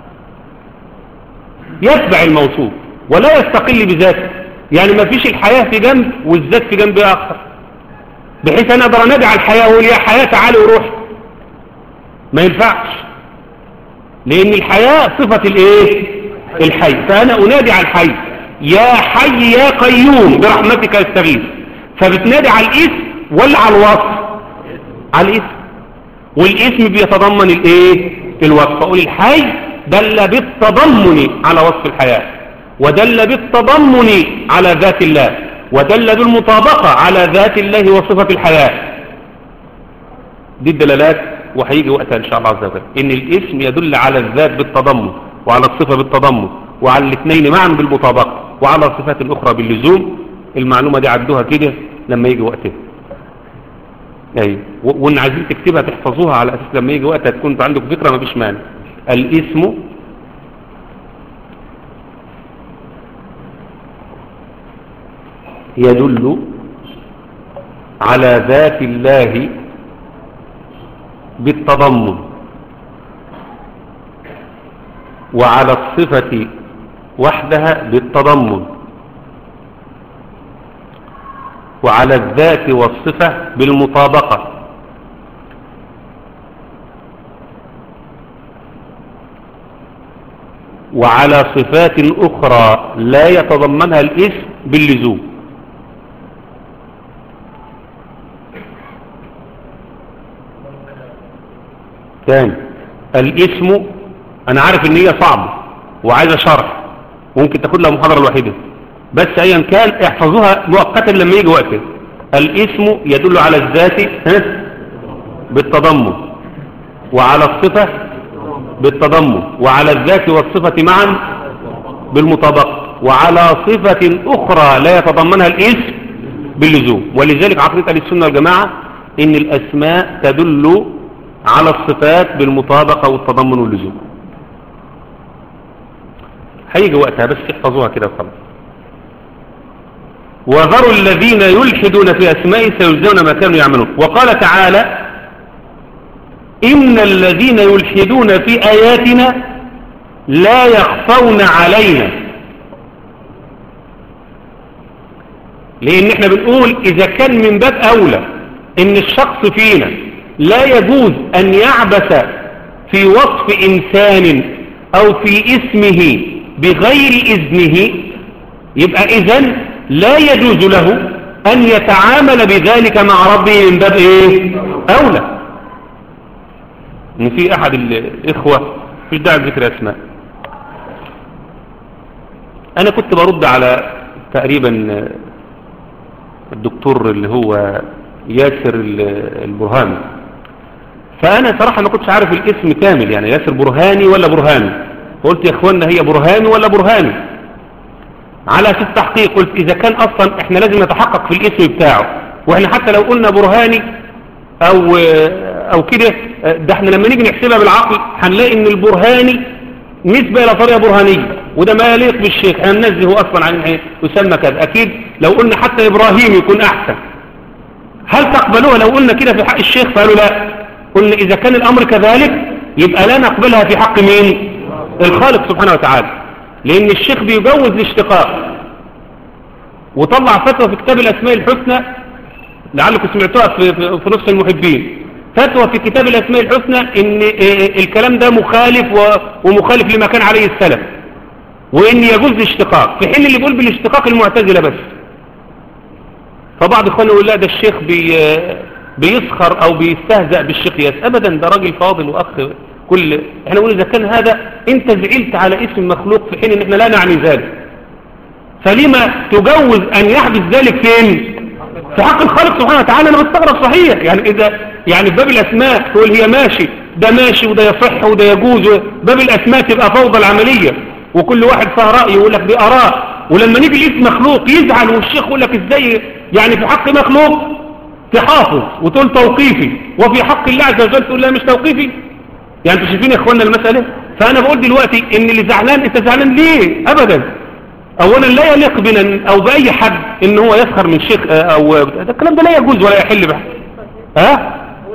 يتبع الموصوف ولا يستقل بذاته يعني ما فيش الحياة في جنب والذات في جنب اخر بحيث انا اقدر انادي على الحياة واقول يا حياة تعالي وروح ما ينفعش لان الحياة صفة الايه الحي فانا انادي على الحي يا حي يا قيوم برحمتك استغيث فبتنادي على الاسم ولا على الوصف على الاسم والاسم بيتضمن الايه الوصف اقول الحي دل بالتضمن على وصف الحياة ودل بالتضمن على ذات الله ودل بالمطابقة على ذات الله وصفة الحياة دي الدلالات وهيجي وقتها ان شاء الله عز وجل ان الاسم يدل على الذات بالتضمن وعلى الصفة بالتضمن وعلى الاثنين معا بالمطابقة وعلى الصفات الاخرى باللزوم المعلومة دي عدوها كده لما يجي وقتها ايوه وان عايزين تكتبها تحفظوها على اساس لما يجي وقتها تكون انتوا عندكم فكره ما فيش مانع الاسم يدل على ذات الله بالتضمن وعلى الصفة وحدها بالتضمن وعلى الذات والصفة بالمطابقة وعلى صفات أخرى لا يتضمنها الاسم باللزوم ثاني الاسم أنا عارف إن هي صعبة وعايزة شرح ممكن تاخد لها محاضرة الوحيدة بس أيا كان احفظوها مؤقتا لما يجي وقته الاسم يدل على الذات ها؟ بالتضمن وعلى الصفة بالتضمن وعلى الذات والصفة معا بالمطابقة وعلى صفة أخرى لا يتضمنها الاسم باللزوم ولذلك عقيدة أهل السنة والجماعة إن الأسماء تدل على الصفات بالمطابقة والتضمن واللزوم هيجي وقتها بس احفظوها كده وخلاص وذروا الذين يلحدون في أسمائه سيجزون ما كانوا يعملون وقال تعالى إن الذين يلحدون في آياتنا لا يخفون علينا لأن احنا بنقول إذا كان من باب أولى إن الشخص فينا لا يجوز أن يعبث في وصف إنسان أو في اسمه بغير إذنه يبقى إذن لا يجوز له أن يتعامل بذلك مع ربه من باب إيه؟ أولى إن في أحد الإخوة مش داعي ذكر أسماء أنا كنت برد على تقريبا الدكتور اللي هو ياسر البرهاني فأنا صراحة ما كنتش عارف الاسم كامل يعني ياسر برهاني ولا برهاني قلت يا اخوانا هي برهاني ولا برهاني على اساس تحقيق قلت اذا كان اصلا احنا لازم نتحقق في الاسم بتاعه واحنا حتى لو قلنا برهاني او او كده ده احنا لما نيجي نحسبها بالعقل هنلاقي ان البرهاني نسبة الى طريقة برهانية وده ما يليق بالشيخ احنا ننزه اصلا عن ايه يسمى كذا اكيد لو قلنا حتى ابراهيم يكون احسن هل تقبلوها لو قلنا كده في حق الشيخ فقالوا لا قلنا اذا كان الامر كذلك يبقى لا نقبلها في حق مين الخالق سبحانه وتعالى لأن الشيخ بيجوز الاشتقاق وطلع فتوى في كتاب الأسماء الحسنى لعلكم سمعتوها في, في نصف المحبين فتوى في كتاب الأسماء الحسنى إن الكلام ده مخالف ومخالف لما كان عليه السلف وإن يجوز الاشتقاق في حين اللي بيقول بالاشتقاق المعتزلة بس فبعض إخواننا يقول لا ده الشيخ بي بيسخر أو بيستهزأ بالشيخ ياس أبدا ده راجل فاضل وأخ كل احنا نقول اذا كان هذا انت زعلت على اسم مخلوق في حين ان احنا لا نعني ذلك فلما تجوز ان يحدث ذلك فين في حق الخالق سبحانه وتعالى انا بستغرب صحيح يعني اذا يعني في باب الاسماء تقول هي ماشي ده ماشي وده يصح وده يجوز باب الاسماء تبقى فوضى العملية وكل واحد فيها رأي يقول لك دي اراء ولما نيجي الاسم مخلوق يزعل والشيخ يقول لك ازاي يعني في حق مخلوق تحافظ وتقول توقيفي وفي حق الله عز وجل تقول لا مش توقيفي يعني انتوا شايفين يا اخوانا المسألة فانا بقول دلوقتي ان اللي زعلان انت زعلان ليه ابدا اولا لا يليق بنا او باي حد ان هو يسخر من شيخ او ده الكلام ده لا يجوز ولا يحل به ها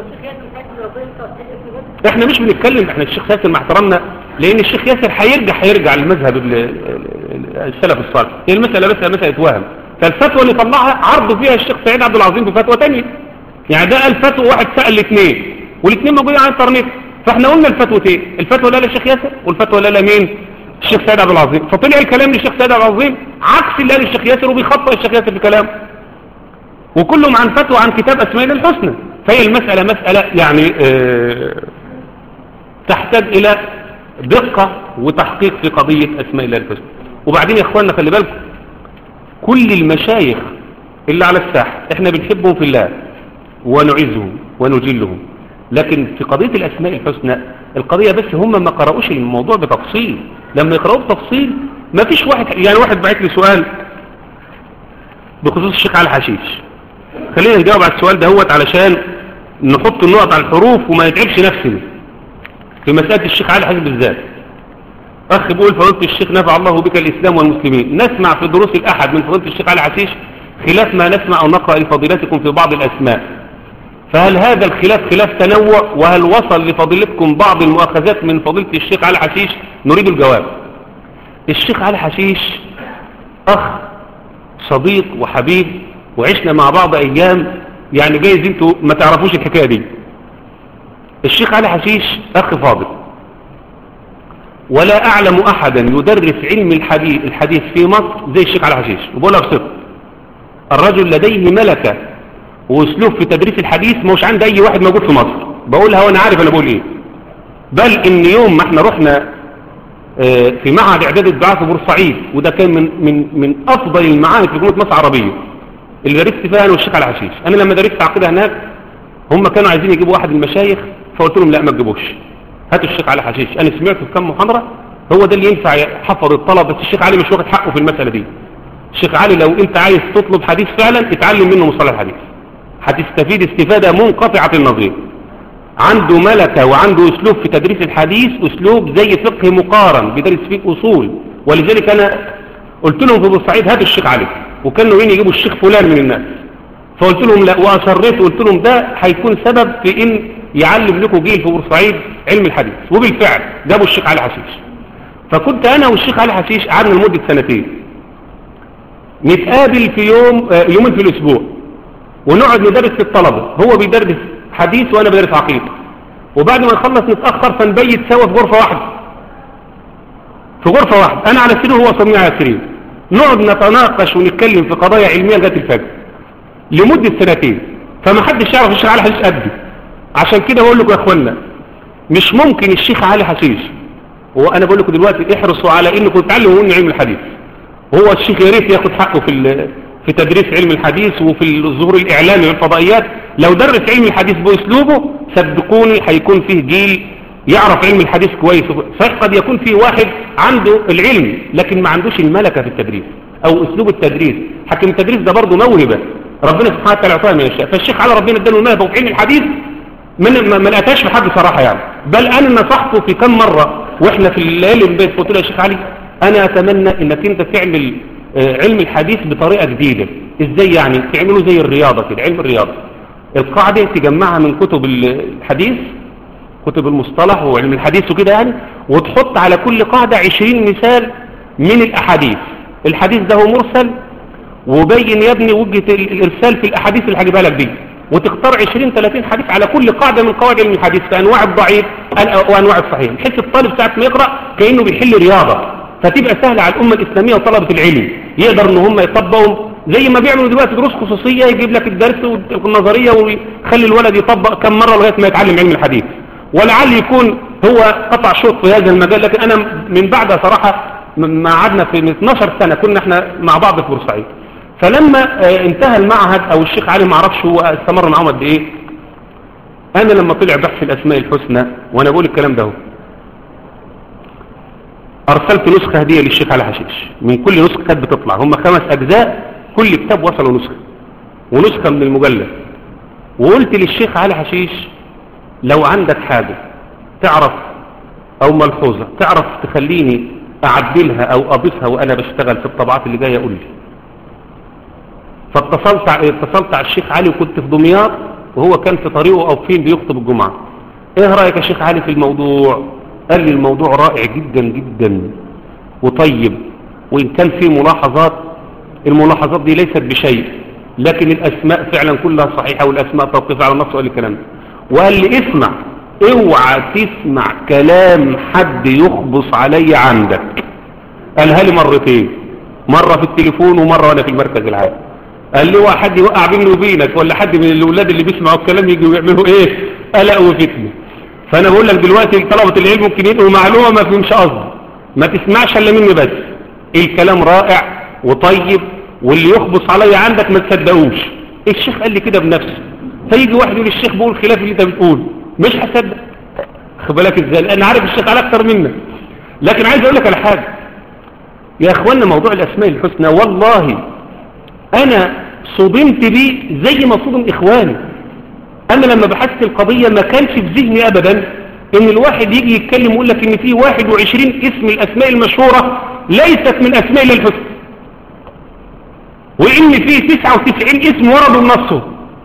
احنا مش بنتكلم احنا الشيخ ياسر مع احترامنا لان الشيخ ياسر هيرجع هيرجع للمذهب السلف الصالح هي المسألة بس مسألة وهم فالفتوى اللي طلعها عرض فيها الشيخ سعيد عبد العظيم بفتوى تانية يعني ده قال فتوى واحد سأل الاثنين والاثنين موجودين على الانترنت فاحنا قلنا الفتوتين الفتوى لا للشيخ ياسر والفتوى لا لمين الشيخ سيد عبد العظيم فطلع الكلام للشيخ سيد عبد العظيم عكس اللي قال الشيخ ياسر وبيخطئ الشيخ ياسر في كلامه وكلهم عن فتوى عن كتاب اسماء الله الحسنى فهي المسألة مسألة يعني اه تحتاج الى دقة وتحقيق في قضية اسماء الله الحسنى وبعدين يا اخواننا خلي بالكم كل المشايخ اللي على الساحة احنا بنحبهم في الله ونعزهم ونجلهم لكن في قضية الأسماء الحسنى القضية بس هم ما قرأوش الموضوع بتفصيل لما يقرأوه بتفصيل ما فيش واحد يعني واحد بعت لي سؤال بخصوص الشيخ على الحشيش خلينا نجاوب على السؤال ده هوت علشان نحط النقط على الحروف وما يتعبش نفسنا في مسألة الشيخ علي الحشيش بالذات أخ بيقول فضيلة الشيخ نفع الله بك الإسلام والمسلمين نسمع في دروس الأحد من فضيلة الشيخ علي الحشيش خلاف ما نسمع أو نقرأ لفضيلتكم في بعض الأسماء فهل هذا الخلاف خلاف تنوع وهل وصل لفضيلتكم بعض المؤاخذات من فضيلة الشيخ علي حشيش نريد الجواب الشيخ علي حشيش أخ صديق وحبيب وعشنا مع بعض أيام يعني جايز انتوا ما تعرفوش الحكاية دي الشيخ علي حشيش أخ فاضل ولا أعلم أحدا يدرس علم الحديث, الحديث في مصر زي الشيخ علي حشيش وبقولها بصدق الرجل لديه ملكة واسلوب في تدريس الحديث مش عند اي واحد موجود في مصر بقولها وانا عارف انا بقول ايه بل ان يوم ما احنا رحنا اه في معهد اعداد الدعاء في بورسعيد وده كان من من من افضل المعاهد في جمهوريه مصر العربيه اللي درست فيها انا والشيخ علي حشيش انا لما درست عقيده هناك هم كانوا عايزين يجيبوا واحد من المشايخ فقلت لهم لا ما تجيبوش هاتوا الشيخ علي حشيش انا سمعته في كام محاضره هو ده اللي ينفع يحفظ الطلب بس الشيخ علي مش واخد حقه في المساله دي الشيخ علي لو انت عايز تطلب حديث فعلا اتعلم منه مصطلح الحديث هتستفيد استفادة منقطعة النظير عنده ملكة وعنده اسلوب في تدريس الحديث اسلوب زي فقه مقارن بيدرس فيه اصول ولذلك انا قلت لهم في بورسعيد هاتوا الشيخ علي وكانوا وين يجيبوا الشيخ فلان من الناس فقلت لهم لا واصريت وقلت لهم ده هيكون سبب في ان يعلم لكم جيل في بورسعيد علم الحديث وبالفعل جابوا الشيخ علي حشيش فكنت انا والشيخ علي حشيش قعدنا لمدة سنتين نتقابل في يوم يومين في الاسبوع ونقعد ندرس الطلبة هو بيدرس حديث وانا بدرس عقيدة وبعد ما نخلص نتأخر فنبيت سوا في غرفة واحدة في غرفة واحدة انا على سرير وهو صميع على سرير نقعد نتناقش ونتكلم في قضايا علمية لغاية الفجر لمدة سنتين فما حدش يعرف الشيخ علي حشيش قدي عشان كده بقول لكم يا اخوانا مش ممكن الشيخ علي حشيش وانا بقول لكم دلوقتي احرصوا على انكم تتعلموا منه علم الحديث هو الشيخ يا ريت ياخد حقه في في تدريس علم الحديث وفي الظهور الإعلامي والفضائيات لو درس علم الحديث بأسلوبه صدقوني هيكون فيه جيل يعرف علم الحديث كويس فقد يكون فيه واحد عنده العلم لكن ما عندوش الملكة في التدريس أو أسلوب التدريس حكم التدريس ده برضه موهبة ربنا سبحانه وتعالى اعطاها من الشيء فالشيخ على ربنا اداله الموهبة وفي علم الحديث من ما لقيتهاش في حد صراحة يعني بل أنا نصحته في كم مرة وإحنا في الليالي البيت قلت له يا شيخ علي أنا أتمنى إنك أنت تعمل علم الحديث بطريقة جديدة ازاي يعني تعملوا زي الرياضة كده علم الرياضة القاعدة تجمعها من كتب الحديث كتب المصطلح وعلم الحديث وكده يعني وتحط على كل قاعدة عشرين مثال من الأحاديث الحديث ده هو مرسل وبين يا ابني وجهة الإرسال في الأحاديث اللي هجيبها لك دي وتختار 20 30 حديث على كل قاعدة من قواعد علم الحديث في أنواع الضعيف وأنواع الصحيح بحيث الطالب ساعة ما يقرأ كأنه بيحل رياضة فتبقى سهلة على الأمة الإسلامية وطلبة العلم يقدر ان هم يطبقوا زي ما بيعملوا دلوقتي دروس خصوصية يجيب لك الدرس والنظرية ويخلي الولد يطبق كم مرة لغاية ما يتعلم علم الحديث ولعل يكون هو قطع شوط في هذا المجال لكن أنا من بعد صراحة ما قعدنا في 12 سنة كنا احنا مع بعض في بورسعيد فلما انتهى المعهد او الشيخ علي ما اعرفش هو استمر معاهم قد ايه انا لما طلع بحث الاسماء الحسنى وانا بقول الكلام ده ارسلت نسخة هدية للشيخ علي حشيش من كل نسخة كانت بتطلع هم خمس اجزاء كل كتاب وصلوا نسخة ونسخة من المجلد وقلت للشيخ علي حشيش لو عندك حاجة تعرف او ملحوظة تعرف تخليني اعدلها او اضيفها وانا بشتغل في الطبعات اللي جاية قول لي فاتصلت اتصلت على الشيخ علي وكنت في دمياط وهو كان في طريقه او فين بيخطب الجمعة ايه رأيك يا شيخ علي في الموضوع قال لي الموضوع رائع جدا جدا وطيب وإن كان فيه ملاحظات الملاحظات دي ليست بشيء لكن الأسماء فعلا كلها صحيحة والأسماء توقف على النص وقال الكلام وقال لي اسمع اوعى تسمع كلام حد يخبص علي عندك قالها لي مرتين مرة في التليفون ومرة وانا في المركز العام قال لي واحد يوقع بيني وبينك ولا حد من الاولاد اللي بيسمعوا الكلام يجوا يعملوا ايه قلق وفتنه فانا بقول لك دلوقتي طلبة العلم ممكن ينقلوا معلومة ما فيهمش قصد ما تسمعش الا مني بس الكلام رائع وطيب واللي يخبص عليا عندك ما تصدقوش الشيخ قال لي كده بنفسه فيجي واحد يقول الشيخ بيقول خلاف اللي انت بتقول مش هصدق خد بالك ازاي انا عارف الشيخ على اكتر منك لكن عايز اقول لك على حاجه يا اخوانا موضوع الاسماء الحسنى والله انا صدمت بيه زي ما صدم اخواني انا لما بحثت القضية ما كانش في ذهني ابدا ان الواحد يجي يتكلم ويقول لك ان في 21 اسم الاسماء المشهورة ليست من اسماء الله الحسنى لان في 99 اسم وردوا بنصه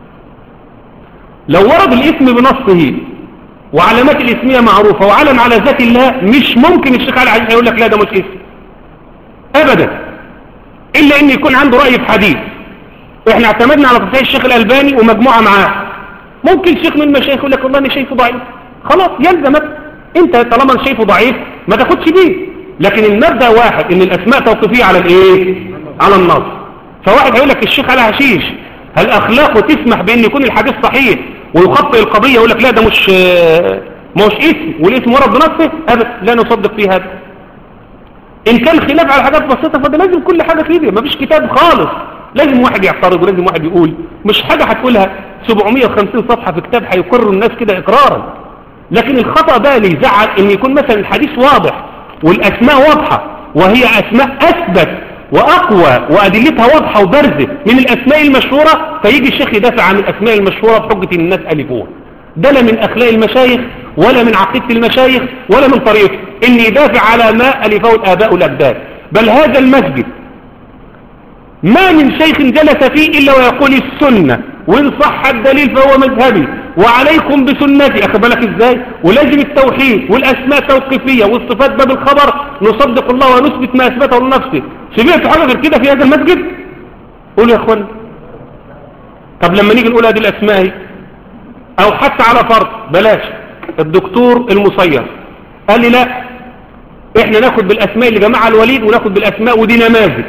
لو ورد الاسم بنصه وعلامات الاسمية معروفة وعلم على ذات الله مش ممكن الشيخ علي عزيز يقول لك لا ده مش اسم ابدا الا ان يكون عنده رأي في حديث احنا اعتمدنا على تصحيح الشيخ الالباني ومجموعة معاه ممكن شيخ من المشايخ يقول لك والله انا شايفه ضعيف خلاص يلزمك انت طالما شايفه ضعيف ما تاخدش بيه لكن المبدا واحد ان الاسماء توقيفيه على الايه على النص فواحد هيقول لك الشيخ على هشيش هل اخلاقه تسمح بان يكون الحديث صحيح ويخطئ القضيه يقول لك لا ده مش مش اسم والاسم ورد بنصه ابدا لا نصدق فيه هذا ان كان خلاف على حاجات بسيطه فده لازم كل حاجه كده مفيش كتاب خالص لازم واحد يعترض ولازم واحد يقول مش حاجه هتقولها 750 صفحه في كتاب هيقروا الناس كده اقرارا لكن الخطا بقى اللي يزعل ان يكون مثلا الحديث واضح والاسماء واضحه وهي اسماء اثبت واقوى وادلتها واضحه وبارزه من الاسماء المشهوره فيجي الشيخ يدافع عن الاسماء المشهوره بحجه ان الناس الفوها ده لا من اخلاق المشايخ ولا من عقيده المشايخ ولا من طريقته ان يدافع على ما الفه الاباء والاجداد بل هذا المسجد ما من شيخ جلس فيه إلا ويقول السنة وإن صح الدليل فهو مذهبي وعليكم بسنتي أخذ بالك إزاي ولازم التوحيد والأسماء توقيفية والصفات باب الخبر نصدق الله ونثبت ما أثبته لنفسه سمعت حاجة غير كده في هذا المسجد قولوا يا أخوان طب لما نيجي نقول هذه الأسماء أو حتى على فرض بلاش الدكتور المصير قال لي لا احنا ناخد بالأسماء اللي جمعها الوليد وناخد بالأسماء ودي نماذج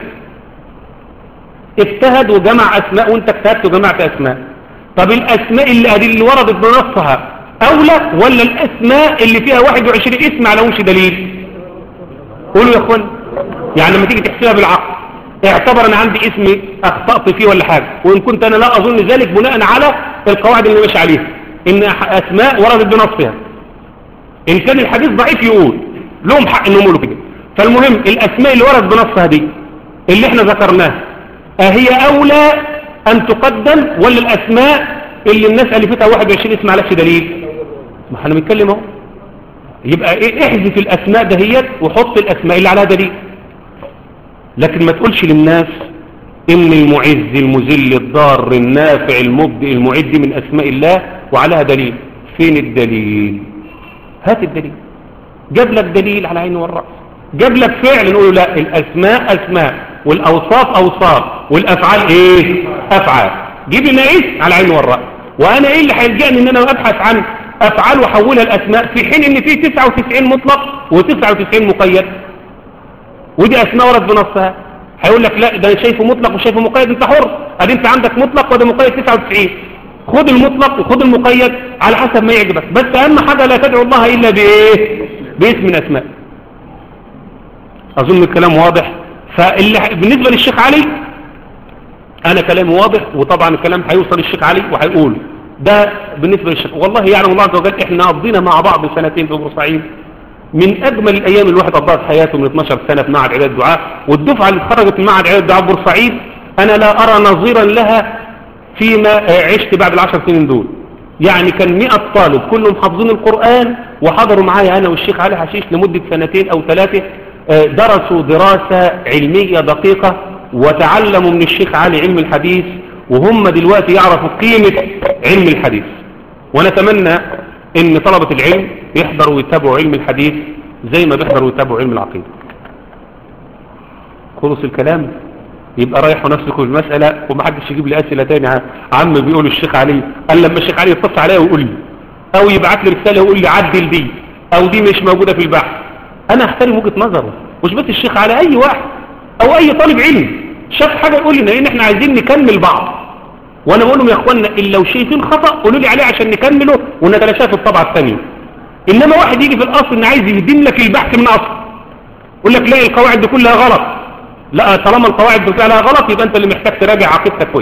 اجتهد وجمع أسماء وانت اجتهدت وجمعت أسماء طب الأسماء اللي, اللي وردت بنصها أولى ولا الأسماء اللي فيها 21 اسم على وش دليل قولوا يا اخوان يعني لما تيجي تحسبها بالعقل اعتبر انا عندي اسم اخطأت فيه ولا حاجة وان كنت انا لا اظن ذلك بناء على القواعد اللي ماشي عليها ان اسماء وردت بنصها ان كان الحديث ضعيف يقول لهم حق انهم يقولوا كده فالمهم الاسماء اللي وردت بنصها دي اللي احنا ذكرناها أهي أولى أن تقدم ولا الأسماء اللي الناس ألفتها 21 اسم عليكش دليل ما احنا بنتكلم اهو يبقى ايه احذف الأسماء دهيت وحط الأسماء اللي عليها دليل لكن ما تقولش للناس إن المعز المذل الضار النافع المبدئ المعد من أسماء الله وعليها دليل فين الدليل هات الدليل جاب لك دليل على عين والرأس جاب لك فعل نقول لا الأسماء أسماء والأوصاف أوصاف والأفعال إيه أفعال جيب لنا إيه على عين والرأس وأنا إيه اللي هيلجأني إن أنا أبحث عن أفعال وحولها الأسماء في حين إن في 99 مطلق و99 مقيد ودي أسماء ورد بنصها هيقول لك لا ده أنا شايفه مطلق وشايفه مقيد أنت حر أدي أنت عندك مطلق وده مقيد 99 خد المطلق وخد المقيد على حسب ما يعجبك بس أهم حاجة لا تدعو الله إلا بإيه باسم الأسماء أظن الكلام واضح فاللي بالنسبة للشيخ علي أنا كلامي واضح وطبعا الكلام هيوصل للشيخ علي وهيقول ده بالنسبة للشيخ والله يعلم الله عز وجل احنا قضينا مع بعض سنتين في بورسعيد من أجمل الأيام اللي الواحد قضاها في حياته من 12 سنة في معهد عداد الدعاء والدفعة اللي اتخرجت من معهد عداد الدعاء بورسعيد أنا لا أرى نظيرا لها فيما عشت بعد العشر سنين دول يعني كان 100 طالب كلهم حافظين القرآن وحضروا معايا أنا والشيخ علي حشيش لمدة سنتين أو ثلاثة درسوا دراسة علمية دقيقة وتعلموا من الشيخ علي علم الحديث وهم دلوقتي يعرفوا قيمة علم الحديث ونتمنى ان طلبة العلم يحضروا ويتابعوا علم الحديث زي ما بيحضروا ويتابعوا علم العقيدة خلص الكلام يبقى رايحوا نفسكم في المسألة ومحدش يجيب لي أسئلة تاني عم بيقول الشيخ علي قال لما الشيخ علي يتصل عليا ويقول لي او يبعت لي رسالة ويقول لي عدل دي او دي مش موجودة في البحث انا احترم وجهة نظره مش بس الشيخ على اي واحد او اي طالب علم شاف حاجة يقول لنا ان احنا عايزين نكمل بعض وانا بقول لهم يا اخوانا ان لو شايفين خطأ قولوا لي عليه عشان نكمله ونتلاشاه في الطبعة الثانية انما واحد يجي في الاصل ان عايز يهدم لك البحث من اصل يقول لك لا القواعد دي كلها غلط لا طالما القواعد دي كلها غلط يبقى انت اللي محتاج تراجع عقيدتك كويس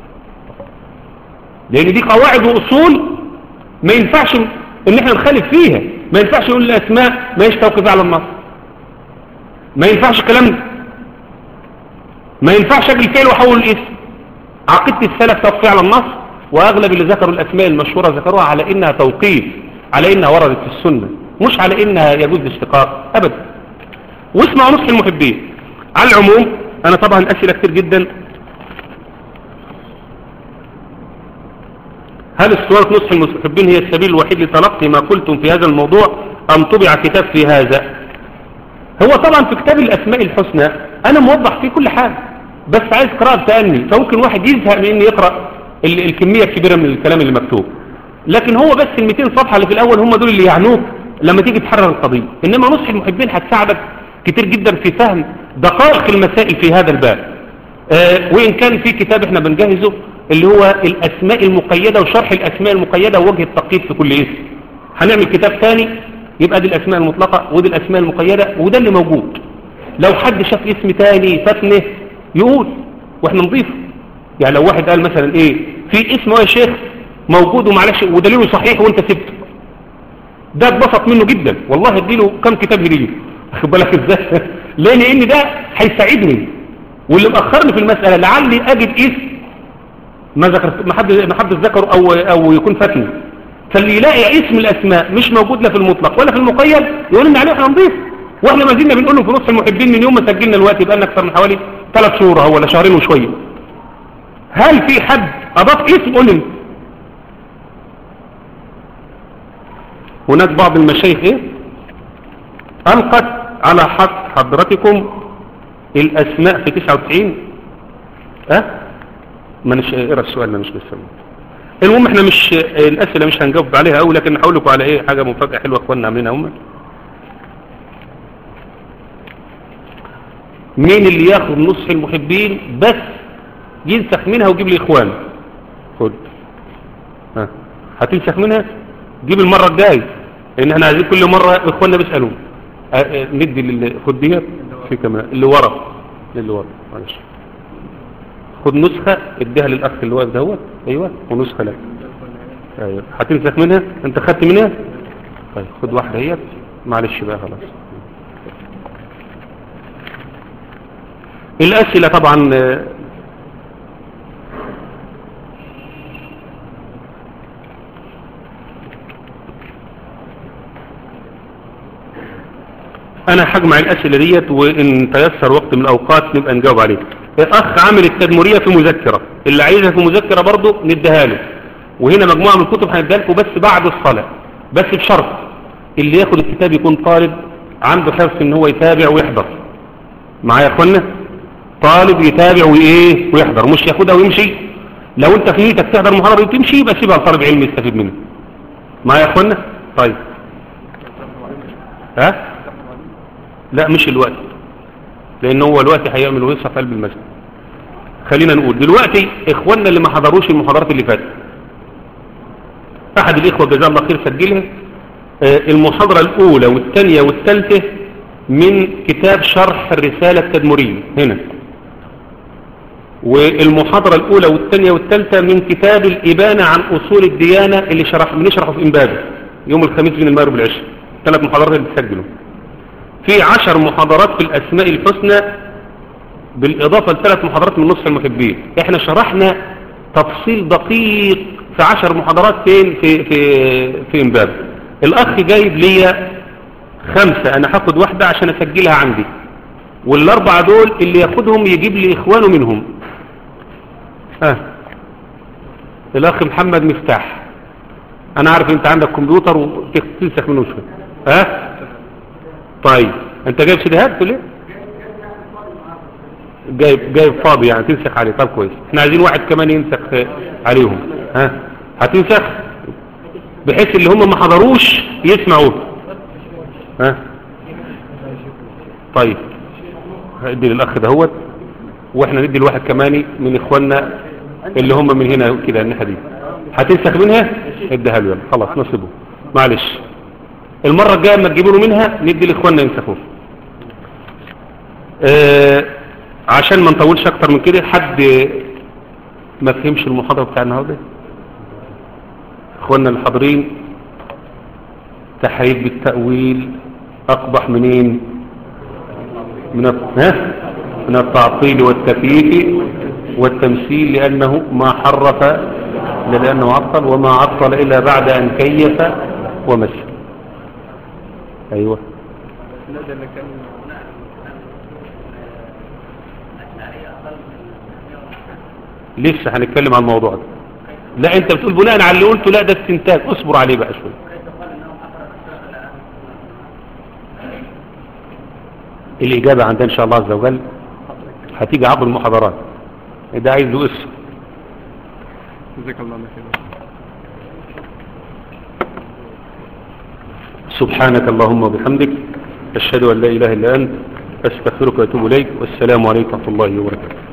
لان دي قواعد واصول ما ينفعش ان احنا نخالف فيها ما ينفعش نقول الاسماء ما هيش توقيف على النص ما ينفعش الكلام ده ما ينفعش اجي الفعل واحول الاسم عقيده السلف توقيف على النص واغلب اللي ذكروا الاسماء المشهوره ذكروها على انها توقيف على انها وردت في السنه مش على انها يجوز الاشتقاق ابدا واسمعوا نصح المحبين على العموم انا طبعا اسئله كتير جدا هل اسطوانة نصح المحبين هي السبيل الوحيد لتلقي ما قلتم في هذا الموضوع أم طبع كتاب في هذا هو طبعا في كتاب الأسماء الحسنى أنا موضح فيه كل حاجة بس عايز قراءة تأني فممكن واحد يزهق من إن يقرأ ال- الكمية الكبيرة من الكلام اللي مكتوب لكن هو بس ال 200 صفحة اللي في الأول هم دول اللي يعنوك لما تيجي تحرر القضية إنما نصح المحبين هتساعدك كتير جدا في فهم دقائق المسائل في هذا الباب آه وإن كان في كتاب احنا بنجهزه اللي هو الأسماء المقيدة وشرح الأسماء المقيدة ووجه التقييد في كل اسم هنعمل كتاب ثاني يبقى دي الأسماء المطلقة ودي الأسماء المقيدة وده اللي موجود لو حد شاف اسم تاني فتنه يقول واحنا نضيفه يعني لو واحد قال مثلا ايه في اسم يا شيخ موجود ومعلش ودليله صحيح وانت سبته ده اتبسط منه جدا والله اديله كم كتاب هديه واخد بالك ازاي ليه لان ده هيساعدني واللي مأخرني في المسألة لعلي اجد اسم ما ذكرت ما حد ما حد ذكره او او يكون فاتني فاللي يلاقي اسم الاسماء مش موجود لا في المطلق ولا في المقيد يقول لنا عليه احنا نضيف واحنا ما زلنا بنقول له في نص المحبين من يوم ما سجلنا الوقت يبقى لنا اكثر من حوالي ثلاث شهور اهو ولا شهرين وشويه هل في حد اضاف اسم قول لي هناك بعض المشايخ ايه القت على حق حضرتكم الاسماء في 99 ها ما نش اقرا السؤال ما مش بس المهم احنا مش الاسئله مش هنجاوب عليها قوي لكن هقول لكم على ايه حاجه مفاجاه حلوه اخواننا عاملينها هم مين اللي ياخد نصح المحبين بس ينسخ منها ويجيب لي اخوان خد ها هتنسخ منها جيب المره الجايه لان احنا عايزين كل مره اخواننا بيسالوا اه اه ندي لل- خد ديت في كمان اللي ورا اللي ورا معلش خد نسخة اديها للأخ اللي واقف دهوت أيوة ونسخة لك أيوة هتنسخ منها أنت خدت منها طيب خد واحدة هي معلش بقى خلاص الأسئلة طبعا آه، أنا هجمع الأسئلة ديت وإن تيسر وقت من الأوقات نبقى نجاوب عليه الأخ عامل التدمرية في مذكرة اللي عايزها في مذكرة برضه نديها له وهنا مجموعة من الكتب هنديها لكم بس بعد الصلاة بس بشرط اللي ياخد الكتاب يكون طالب عنده حرص ان هو يتابع ويحضر معايا يا اخوانا طالب يتابع وايه ويحضر مش ياخدها ويمشي لو انت في نيتك تحضر محاضرة وتمشي يبقى سيبها لطالب علم يستفيد منها معايا يا اخوانا طيب ها لا مش الوقت لان هو الوقت هيعمل ويصحى في قلب المسجد خلينا نقول دلوقتي اخواننا اللي ما حضروش المحاضرات اللي فاتت احد الاخوه جزاه الله خير سجلها آه، المحاضره الاولى والثانيه والثالثه من كتاب شرح الرساله التدمريه هنا والمحاضره الاولى والثانيه والثالثه من كتاب الابانه عن اصول الديانه اللي شرح بنشرحه في امبابه يوم الخميس من المغرب العشاء ثلاث محاضرات اللي بتسجلوا في عشر محاضرات في الأسماء الحسنى بالإضافة لثلاث محاضرات من نصف المحبين احنا شرحنا تفصيل دقيق في عشر محاضرات فين في في في امبابة الأخ جايب لي خمسة أنا هاخد واحدة عشان أسجلها عندي والأربعة دول اللي ياخدهم يجيب لي إخوانه منهم ها الأخ محمد مفتاح أنا عارف أنت عندك كمبيوتر وتنسخ منه شوية ها طيب انت جايب سيديهات ليه جايب جايب فاضي يعني تنسخ عليه طب كويس احنا عايزين واحد كمان ينسخ عليهم ها هتنسخ بحيث اللي هم ما حضروش يسمعوه ها طيب هدي للاخ دهوت واحنا ندي لواحد كمان من اخواننا اللي هم من هنا كده الناحيه دي هتنسخ منها اديها له يلا خلاص نصيبه معلش المرة الجاية لما تجيبوا له منها ندي لاخواننا ينسخوه آه عشان ما نطولش اكتر من كده حد ما فهمش المحاضرة بتاع النهارده اخواننا الحاضرين تحريف بالتأويل اقبح منين من الت- ها من التعطيل والتكييف والتمثيل لأنه ما حرف لا لأنه عطل وما عطل إلا بعد أن كيف ومثل ايوه لسه هنتكلم عن الموضوع ده لا انت بتقول بناء على اللي قلته لا ده استنتاج اصبر عليه بقى شويه الإجابة عندنا إن شاء الله عز وجل هتيجي عبر المحاضرات ده عايز له اسم جزاك الله خير سبحانك اللهم وبحمدك أشهد أن لا إله إلا أنت أستغفرك وأتوب إليك والسلام عليكم ورحمة الله وبركاته